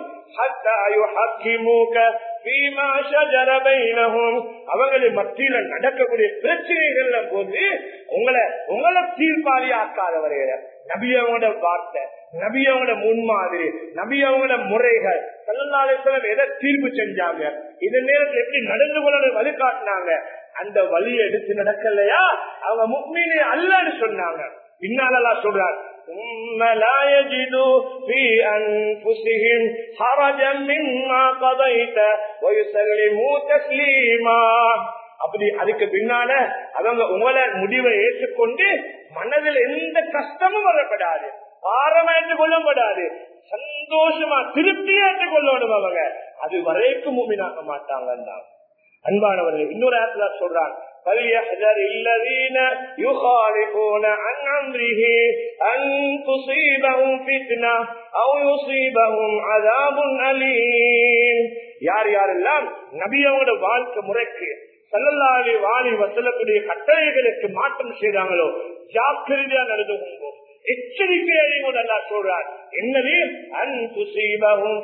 அவங்களின் மத்தியில நடக்கக்கூடிய பிரச்சனைகள்ல போது உங்களை உங்களை தீர்ப்பாளி ஆக்காதவரையில நபியவங்களோட வார்த்தை நபியவங்களோட முன்மாதிரி நபியவங்களோட முறைகள் செல்லநாளேஸ்வரம் எதை தீர்ப்பு செஞ்சாங்க இந்த நேரத்தில் எப்படி நடந்து கொள்ள வழிகாட்டினாங்க அந்த வழியை எடுத்து நடக்கலையா அவங்க முக்மீனே அல்லன்னு சொன்னாங்க பின்னாலெல்லாம் சொல்றார் ثم لا يجدوا في أنفسهم حرجا مما قضيت ويسلموا تسليما அப்படி அதுக்கு பின்னால அவங்க உங்களை முடிவை ஏற்றுக்கொண்டு மனதில் எந்த கஷ்டமும் வரப்படாது பாரமாயிட்டு கொள்ளப்படாது சந்தோஷமா திருப்தி ஏற்றுக்கொள்ளணும் அவங்க அது வரைக்கும் மூமினாக்க மாட்டாங்க அன்பானவர்கள் இன்னொரு இடத்துல சொல்றான் فليحذر الذين يخالفون عن امره ان تصيبهم فتنه او يصيبهم عذاب اليم யார் யாரெல்லாம் நபியோட வாழ்க்கை முறைக்கு சல்லல்லாஹி வாலி வசல்லக்கூடிய கட்டளைகளுக்கு மாற்றம் செய்தாங்களோ ஜாக்கிரதையா நடந்து கொள்வோம் எச்சரிக்கையை கூட அல்லா சொல்றார் என்னது அன்புசீபகும்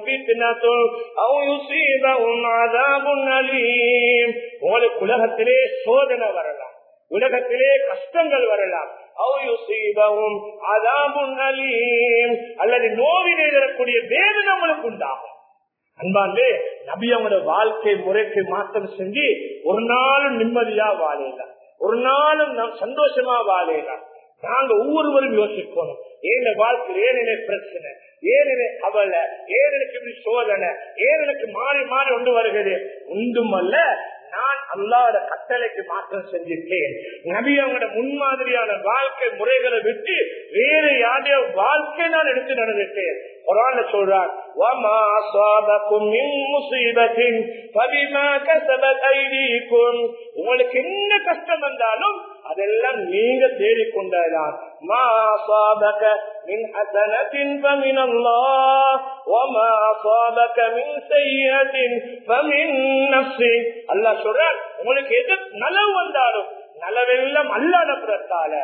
உங்களுக்கு உலகத்திலே சோதனை வரலாம் உலகத்திலே கஷ்டங்கள் வரலாம் அல்லது நோவினை தரக்கூடிய வேதனை நம்மளுக்கு உண்டாகும் அன்பாண்டே நபி அவங்களோட வாழ்க்கை முறைக்கு மாற்றம் செஞ்சு ஒரு நாளும் நிம்மதியா வாழலாம் ஒரு நாளும் சந்தோஷமா வாழலாம் நாங்க ஒவ்வொருவரும் யோசிக்கணும் ஏன் வாழ்க்கை ஏன் எனக்கு பிரச்சனை ஏன் எனக்கு கவலை ஏன் எனக்கு இப்படி சோதனை ஏன் எனக்கு மாறி மாறி ஒன்று வருகிறது ஒன்றும் அல்ல நான் அல்லாத கட்டளைக்கு மாற்றம் செஞ்சிருக்கேன் நபி அவங்களோட முன்மாதிரியான வாழ்க்கை முறைகளை விட்டு வேற யாரையோ வாழ்க்கை நான் எடுத்து நடந்துட்டேன் குரான் சொல்றார் உங்களுக்கு என்ன கஷ்டம் வந்தாலும் அதெல்லாம் நீங்க தேடிக்கொண்டதான் மா அசாபக மின் ஹசனத்தின் فمن الله وما أصابك من سيئة فمن نفسك அல்லாஹ் சொல்றான் உங்களுக்கு எது நலவு வந்தாலும் நலவெல்லாம் அல்லாத புறத்தால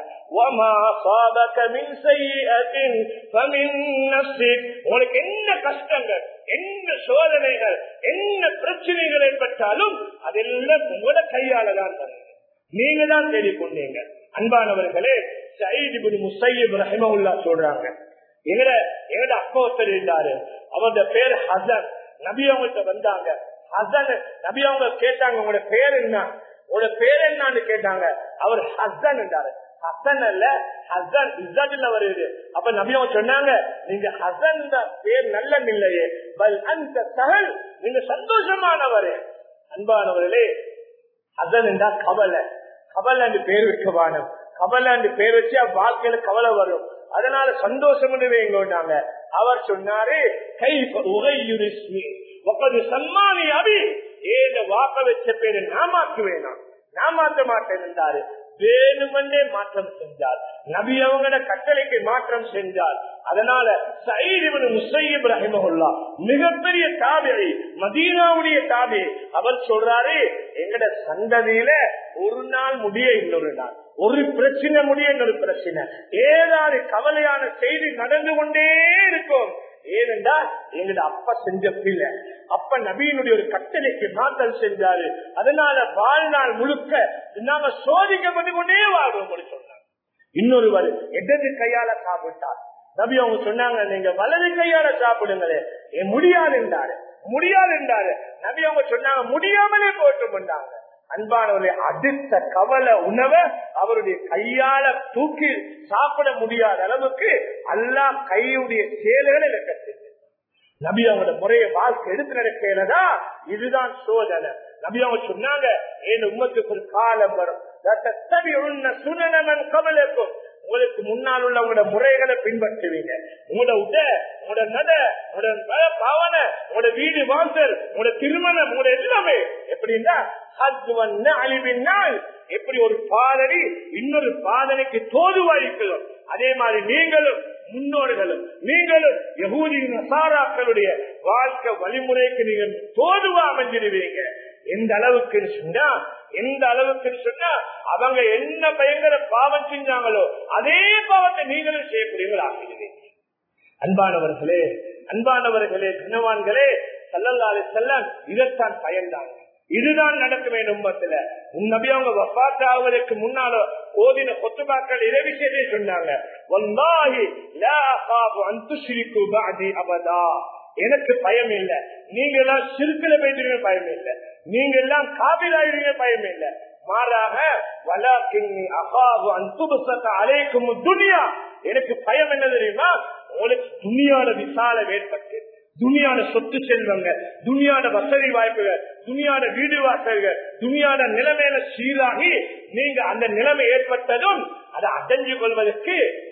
உங்களுக்கு என்ன கஷ்டங்கள் என்ன சோதனைகள் என்ன பிரச்சனைகள் ஏற்பட்டாலும் அதெல்லாம் உங்களோட கையால தான் நீங்க தான் தேடிக்கொண்டீங்க அன்பானவர்களே சைது முசையப் ரஹிமவுல்லா சொல்றாங்க எங்கட எங்கட அப்பா ஒருத்தர் இருந்தாரு அவரோட பேர் ஹசன் நபி அவங்கள்ட்ட வந்தாங்க ஹசன் நபி அவங்க கேட்டாங்க உங்களோட பேர் என்ன உங்களோட பேர் என்னன்னு கேட்டாங்க அவர் ஹசன் என்றாரு ஹசன் அல்ல ஹசன் இசட்ல வருது அப்ப நபி அவங்க சொன்னாங்க நீங்க ஹசன் பேர் நல்ல இல்லையே பல் அந்த சகல் நீங்க சந்தோஷமானவரு அன்பானவர்களே ஹசன் என்றா கவலை கவலை என்று பேர் வைக்கவான கவலை என்று பேர் வச்சு வாழ்க்கையில கவலை வரும் அதனால சந்தோஷம் வைங்கோண்டாங்க அவர் சொன்னாரு கை ஒப்பது சம்மானி அபி ஏத வாக்க வச்ச பேரு நான் மாற்றுவேனா நான் மாற்ற மாட்டேன் என்றாரு வேணுமென்றே மாற்றம் செஞ்சார் நபி அவங்களோட கட்டளைக்கு மாற்றம் செஞ்சார் அதனால சைடிவன் முசையப் ரஹிமஹுல்லா மிகப்பெரிய தாபியை மதீனாவுடைய தாபி அவர் சொல்றாரு எங்கட சந்ததியில ஒரு நாள் முடிய இன்னொரு நாள் ஒரு பிரச்சனை முடிய இன்னொரு பிரச்சனை ஏதாவது கவலையான செய்தி நடந்து கொண்டே இருக்கும் ஏனென்றா எங்கட அப்பா செஞ்ச பிள்ளை அப்ப நபியினுடைய ஒரு கட்டளைக்கு மாத்தல் செஞ்சாரு அதனால வாழ்நாள் முழுக்க நாம சோதிக்கப்பட்டு கொண்டே வாழ்வோம் சொன்னாங்க இன்னொருவர் இடது கையால சாப்பிட்டார் நபி அவங்க சொன்னாங்க நீங்க வலது கையால சாப்பிடுங்களே ஏன் முடியாது என்றாரு முடியாது என்றாரு நபி அவங்க சொன்னாங்க முடியாமலே போட்டு கொண்டாங்க அன்பானவர்களே அடுத்த கவலை உணவை அவருடைய கையால தூக்கி சாப்பிட முடியாத அளவுக்கு அல்லா கையுடைய செயல்களை இலக்க நபி அவங்களோட முறைய வாழ்க்கை எடுத்து நடக்கிறதா இதுதான் சோதனை நபி அவங்க சொன்னாங்க என் உம்மத்துக்கு ஒரு காலம் வரும் சுனனமன் கமலுக்கும் உங்களுக்கு முன்னால் உள்ள உங்களோட முறைகளை பின்பற்றுவீங்க உங்களோட உட உங்களோட நட உங்களோட பாவன உங்களோட வீடு வாசல் உங்களோட திருமணம் உங்களோட எல்லாமே எப்படின்னா அழிவினால் எப்படி ஒரு பாதனை இன்னொரு பாதனைக்கு தோதுவாயிருக்கிறோம் அதே மாதிரி நீங்களும் முன்னோர்களும் நீங்களும் யகூதி நசாராக்களுடைய வாழ்க்கை வழிமுறைக்கு நீங்க தோதுவா அமைஞ்சிருவீங்க எந்த அளவுக்கு சொன்னா எந்த அளவுக்கு சொன்னா அவங்க என்ன பயங்கர பாவம் செஞ்சாங்களோ அதே பாவத்தை நீங்களும் செய்யக்கூடியவர்கள் ஆகிடுவீங்க அன்பானவர்களே அன்பானவர்களே கனவான்களே சல்லல்லாலே செல்ல இதைத்தான் பயந்தாங்க இதுதான் நடக்க வேண்டும் உம்மத்துல நபி அவங்க வப்பாத்தாவதற்கு முன்னால ஓதின கொத்துபாக்கள் இதை விஷயத்தை சொன்னாங்க வல்லாஹி லா அகாபு அன் துஷ்ரிகு பஅதி அபதா எனக்கு பயம் இல்ல நீங்க எல்லாம் சிறுக்கில போயிட்டு பயம் இல்ல நீங்க எல்லாம் காபிலாயிருங்க பயம் இல்ல மாறாக வலாக்கின்னி அகாபு அன் துபசத அலைக்கும் துனியா எனக்கு பயம் என்ன தெரியுமா உங்களுக்கு துணியான விசால ஏற்பட்டு துணியான சொத்து செல்வங்க துணியான வசதி வாய்ப்புகள் துணியான வீடு வாசல்கள் துணியான நிலைமையில சீராகி நீங்க அந்த நிலைமை ஏற்பட்டதும் அதை அடைஞ்சு கொள்வதற்கு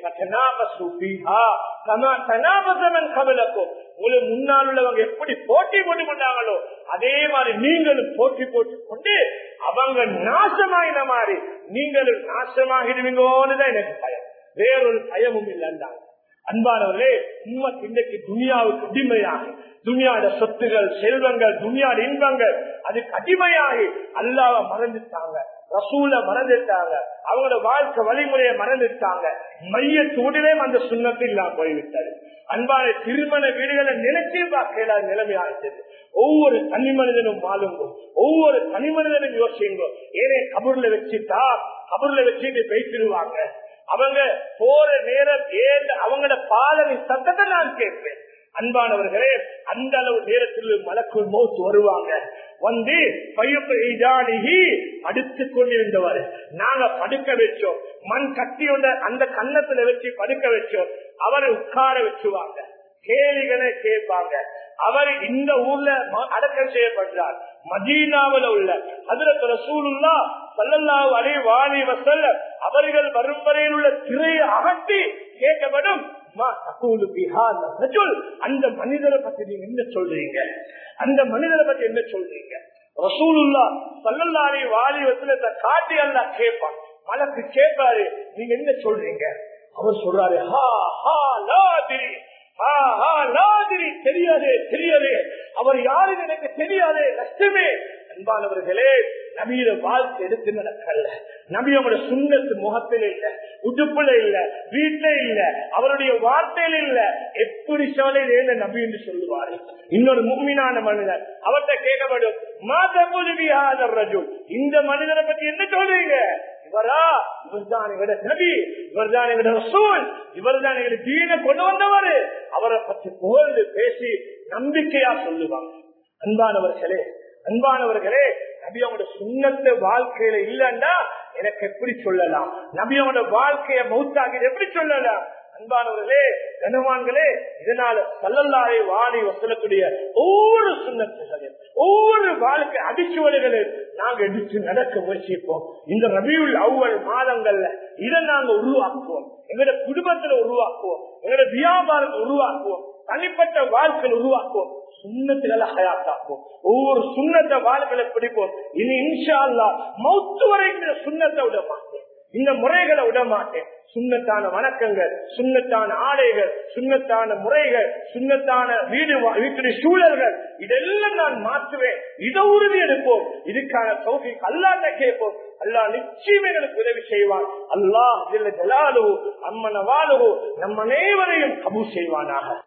கவலக்கும் உங்களுக்கு முன்னால் உள்ளவங்க எப்படி போட்டி போட்டு கொண்டாங்களோ அதே மாதிரி நீங்களும் போட்டி போட்டு கொண்டு அவங்க நாசமாயின மாதிரி நீங்களும் நாசமாகிடுவீங்கன்னு தான் எனக்கு பயம் வேறொரு பயமும் இல்லைன்றாங்க அன்பானவர்களே உண்மை இன்றைக்கு துனியாவுக்கு அடிமையாகி துனியாட சொத்துகள் செல்வங்கள் துனியாட இன்பங்கள் அதுக்கு அடிமையாகி அல்லாவ மறந்துட்டாங்க ரசூல மறந்துட்டாங்க அவங்களோட வாழ்க்கை வழிமுறையை மறந்துட்டாங்க மையத்தோடவே அந்த சுண்ணத்தில் இல்லாம போய்விட்டது அன்பான திருமண வீடுகளை நினைச்சே பார்க்கல நிலைமையாகிறது ஒவ்வொரு தனி மனிதனும் வாழுங்கோ ஒவ்வொரு தனி மனிதனும் யோசிங்கோ ஏனே கபூர்ல வச்சுட்டா கபூர்ல வச்சுட்டு பேசிடுவாங்க அவங்க போற நேரம் ஏன் அவங்களோட பாதனை சத்தத்தை நான் கேட்பேன் அன்பானவர்களே அந்த அளவு நேரத்தில் மலக்குள் மௌத்து வருவாங்க வந்து படுத்து கொண்டிருந்தவர் நாங்க படுக்க வச்சோம் மண் கட்டியோட அந்த கன்னத்துல வச்சு படுக்க வச்சோம் அவரை உட்கார வச்சுவாங்க கேளிகளை கேட்பாங்க அவர் இந்த ஊர்ல அடக்கம் செய்யப்படுறார் மதீனாவில் உள்ள அதுல ரசூலுல்லா சல்லல்லாஹு அலைஹி வாலி வஸல்லம் அவர்கள் வரும் வரையில் உள்ள திரையை அகற்றி கேட்கப்படும் அந்த மனிதரை பத்தி நீங்க என்ன சொல்றீங்க அந்த மனிதரை பத்தி என்ன சொல்றீங்க ரசூலுல்லா சல்லல்லாரி வாலி வசலத்தை காட்டி அல்ல கேட்பான் மலக்கு கேட்பாரு நீங்க என்ன சொல்றீங்க அவர் சொல்றாரு ஹா ஹா லாதிரி தெரியாதே தெரியாதே அவர் யாருன்னு எனக்கு தெரியாதே கஷ்டமே அன்பானவர்களே நபியில வாழ்க்கை எடுத்து நடக்கல நபியோட சுண்ணத்து முகத்தில் இல்ல உடுப்புல இல்ல வீட்டுல இல்ல அவருடைய வார்த்தையில இல்ல எப்படி சோலையில நபி என்று சொல்லுவாரு இன்னொரு முக்மினான மனிதர் அவர்கிட்ட கேட்கப்படும் இந்த மனிதரை பத்தி என்ன சொல்றீங்க இவரா இவர்தான் எங்கட நபி இவர்தான் எங்கட ரசூல் இவர்தான் எங்க தீன கொண்டு வந்தவர் அவரை பற்றி புகழ்ந்து பேசி நம்பிக்கையா சொல்லுவாங்க அன்பானவர்களே அன்பானவர்களே நபியோட சுண்ணத்து வாழ்க்கையில இல்லன்னா எனக்கு எப்படி சொல்லலாம் நபியோட வாழ்க்கைய மௌத்தாக்கி எப்படி சொல்லலாம் அன்பானவர்களே கனவான்களே இதனால சல்லல்லாரை வாணி வசலக்கூடிய ஒவ்வொரு சுண்ணத்துகளில் ஒவ்வொரு வாழ்க்கை அடிச்சுவடுகளில் நாங்க எடுத்து நடக்க முயற்சிப்போம் இந்த ரபியுள் அவ்வள் மாதங்கள்ல இதை நாங்க உருவாக்குவோம் எங்களோட குடும்பத்துல உருவாக்குவோம் எங்களோட வியாபாரத்தை உருவாக்குவோம் தனிப்பட்ட வாழ்க்கையில் உருவாக்குவோம் சுண்ணத்துகளை ஹயாத்தாக்கும் ஒவ்வொரு சுண்ணத்தை வாழ்களை பிடிப்போம் இனி இன்ஷா அல்லா மௌத்து வரைக்கும் சுண்ணத்தை விட மாட்டேன் இந்த முறைகளை விட மாட்டேன் சுண்ணத்தான வணக்கங்கள் சுண்ணத்தான ஆடைகள் சுண்ணத்தான முறைகள் சுண்ணத்தான வீடு வா- வீட்டுடைய சூழல்கள் இதெல்லாம் நான் மாற்றுவேன் இதை உறுதி எடுப்போம் இதுக்கான சௌகி அல்லாட்ட கேட்போம் அல்லாஹ் நிச்சயம் எங்களுக்கு உதவி செய்வான் அல்லாஹ் ஜல்ல ஜலாலுஹு அம்மன வாழுகு நம்ம அனைவரையும் கபூ செய்வானாக